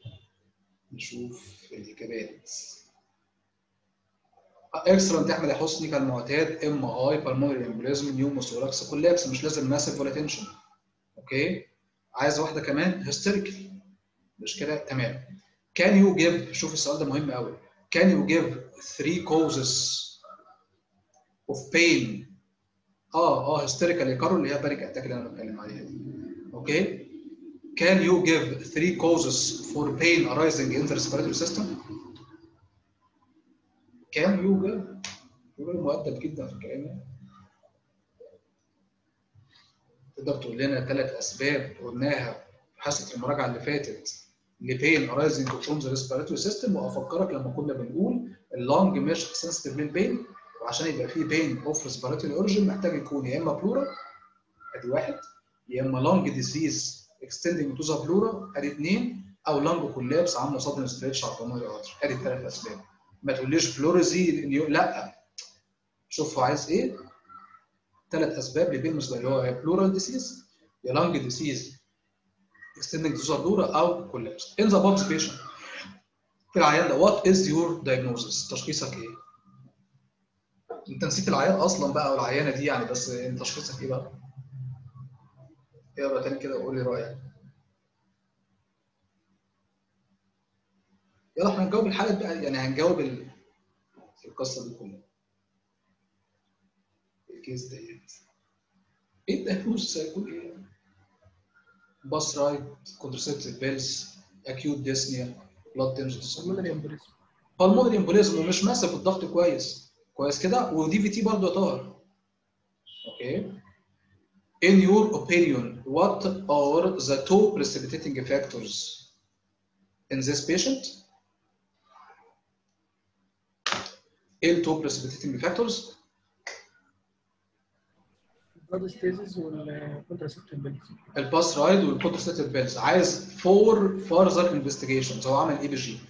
نشوف الاجابات اكسلنت احمد يا حسني كالمعتاد ام اي بالمونري امبوليزم نيوموثوراكس كولابس مش لازم ماسف ولا تنشن اوكي عايز واحده كمان هيستيريكال مش كده تمام كان يو جيف شوف السؤال ده مهم قوي كان يو جيف 3 causes of pain اه اه هيستيريكال يكرر اللي هي بانيك اتاك اللي انا بتكلم عليها دي اوكي Can you give three causes for pain arising in the respiratory system? Can you give? راجل مؤدب جدا في الكلام ده. تقدر تقول لنا ثلاث اسباب قلناها في حصه المراجعه اللي فاتت لبين arising from the respiratory system وافكرك لما كنا بنقول اللونج مش sensitive للبين وعشان يبقى فيه بين اوف respiratory origin محتاج يكون يا اما بلورال ادي واحد يا اما لونج ديزيز اكستندنج تو ذا بلورا ادي اثنين او لانج كولابس عامله صدمه ستريتش على البلمونري ارتري ادي ثلاث اسباب ما تقوليش بلوريزي لا شوف هو عايز ايه ثلاث اسباب لبين المصدر اللي هو يا بلورال ديسيز يا لانج ديسيز اكستندنج تو ذا بلورا او كولابس ان ذا بوكس بيشنت في العيان ده وات از يور دايجنوزس تشخيصك ايه؟ انت نسيت العيان اصلا بقى والعيانه دي يعني بس انت تشخيصك ايه بقى؟ اقرا تاني كده وقول لي رايك يلا احنا هنجاوب الحالة بقى يعني هنجاوب ال... القصة دي كلها الكيس ديت ايه الدايجنوز هيكون ايه؟ باس رايت كونترسبتيف بيلز اكيوت ديسنيا بلاد تنجنس pulmonary embolism بالمونري امبوليزم ومش ماسك الضغط كويس كويس كده ودي في تي برضه يا طاهر اوكي In your opinion, what are the two precipitating factors in this patient? ايه ال two precipitating factors? blood stasis وال contraceptive pills الباس رايد والكونترسيتيف بيلز عايز فور further investigations هو عمل ايه بجي؟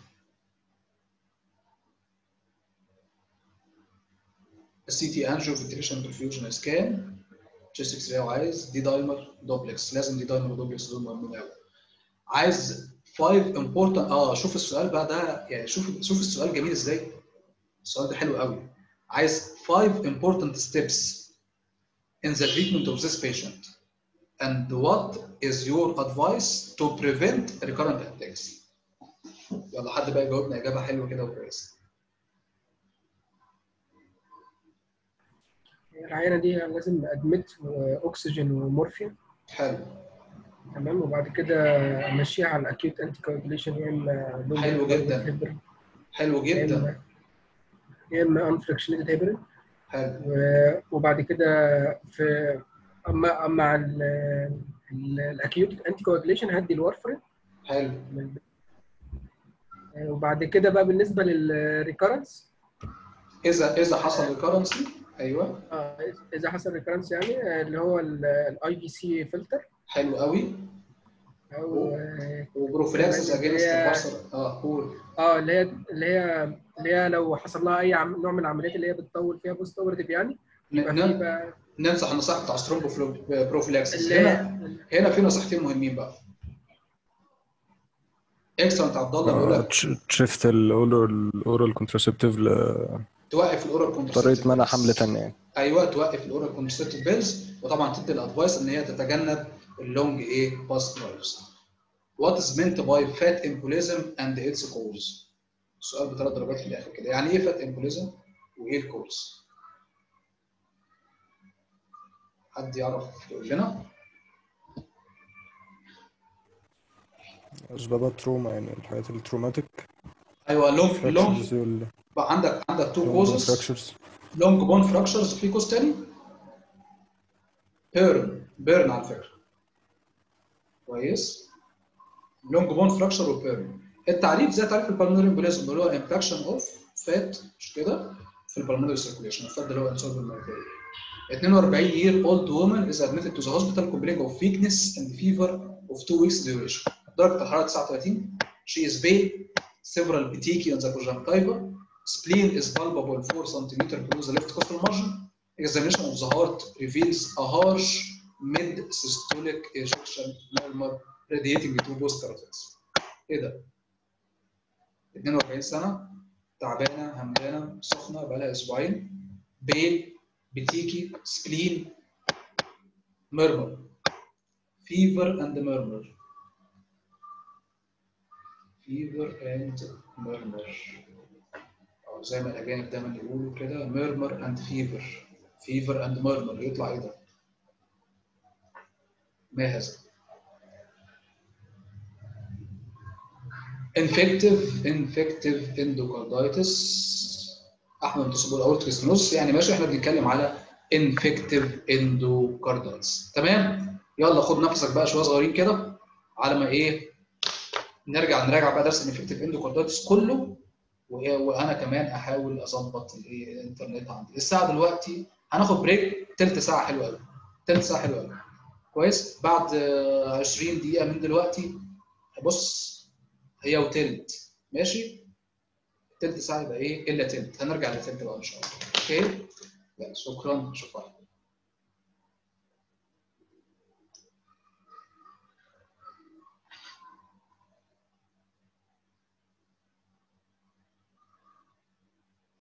السي تي انجيو فنتريشن برفيوجن سكان تشيست اكس راي وعايز دي دايمر دوبلكس لازم دي دايمر ودوبلكس دول مهمين قوي عايز 5 important اه شوف السؤال بقى ده يعني شوف شوف السؤال جميل ازاي السؤال ده حلو قوي عايز 5 important steps in the treatment of this patient and what is your advice to prevent recurrent attacks يلا حد بقى يجاوبنا اجابه حلوه كده وكويسه العينه دي لازم ادمت واكسجين ومورفين حلو تمام وبعد كده امشيها على الاكيوت انتي كوagulation يا اما low حلو blood جدا. heparin، حلو يا جدا اما يا اما انفركشنيتد هيبرين حلو وبعد كده في اما اما مع الاكيوت انتي كوagulation هدي الورفرين حلو وبعد كده بقى بالنسبه للريكارنس اذا اذا حصل ريكرنسي ايوه اه اذا حصل ريكارنس يعني آه، اللي هو الاي في سي فلتر حلو قوي او اه وبروفيلاكسس اللي اجينست هي- البارسل اه قول آه، اللي هي اللي هي اللي هي لو حصل لها اي عم... نوع من العمليات اللي هي بتطول فيها بوست اوبرتيف يعني يبقى في ن- بقى ننصح النصائح بتاع سترومبو بروفيلاكسس اللي هنا هي هنا في نصيحتين مهمين بقى اكسلنت عبد الله بيقول لك شفت الاورال كونتراسبتيف توقف الاورال لطريقه كونترسبتيف منع حمل تانية يعني ايوه توقف الاورال كونترسبتيف بيلز وطبعا تدي الادفايس ان هي تتجنب اللونج ايه باست درايفز وات از مينت باي فات امبوليزم اند اتس كوز السؤال بثلاث درجات في الاخر كده يعني ايه فات امبوليزم وايه الكوز حد يعرف يقول لنا اسبابها تروما يعني الحاجات التروماتيك ايوه لونج لونج fractures وال بقى عندك عندك تو long كوزز fractures لونج بون فراكشرز في كوز تاني بيرن بيرن على فكره كويس لونج بون فراكشر وبيرن التعريف زي تعريف البالمونري امبوليزم اللي هو امباكشن اوف فات مش كده في البالمونري سيركوليشن الفات ده اللي هو انسولف المركبيه 42 year old woman is admitted to the hospital complaining of weakness and fever of two weeks duration. درجة الحرارة 39 she is pale several petechiae on the conjunctiva spleen is palpable 4 cm below the left costal margin examination of the heart reveals a harsh mid systolic ejection murmur radiating to both carotids ايه ده 42 سنة تعبانة همدانة سخنة بقالها اسبوعين بيل بتيجي سبلين ميرمر فيفر اند ميرمر فيفر اند ميرمر او زي ما الاجانب دايما يقولوا كده ميرمر اند فيفر فيفر اند ميرمر يطلع ايه ده؟ ما هذا؟ infective infective endocarditis احمد منتصب الاورتيك ستينوس يعني ماشي احنا بنتكلم على infective endocarditis تمام يلا خد نفسك بقى شويه صغيرين كده على ما ايه نرجع نراجع بقى درس الانفكتيف اندوكاردايتس كله وهي- وانا كمان احاول اظبط الايه الانترنت عندي الساعه دلوقتي هناخد بريك تلت ساعه حلوه قوي تلت ساعه حلوه قوي كويس بعد آه، 20 دقيقه من دلوقتي بص هي وتلت ماشي تلت ساعه يبقى ايه الا تلت هنرجع لتلت بقى ان شاء الله اوكي يلا شكرا شكرا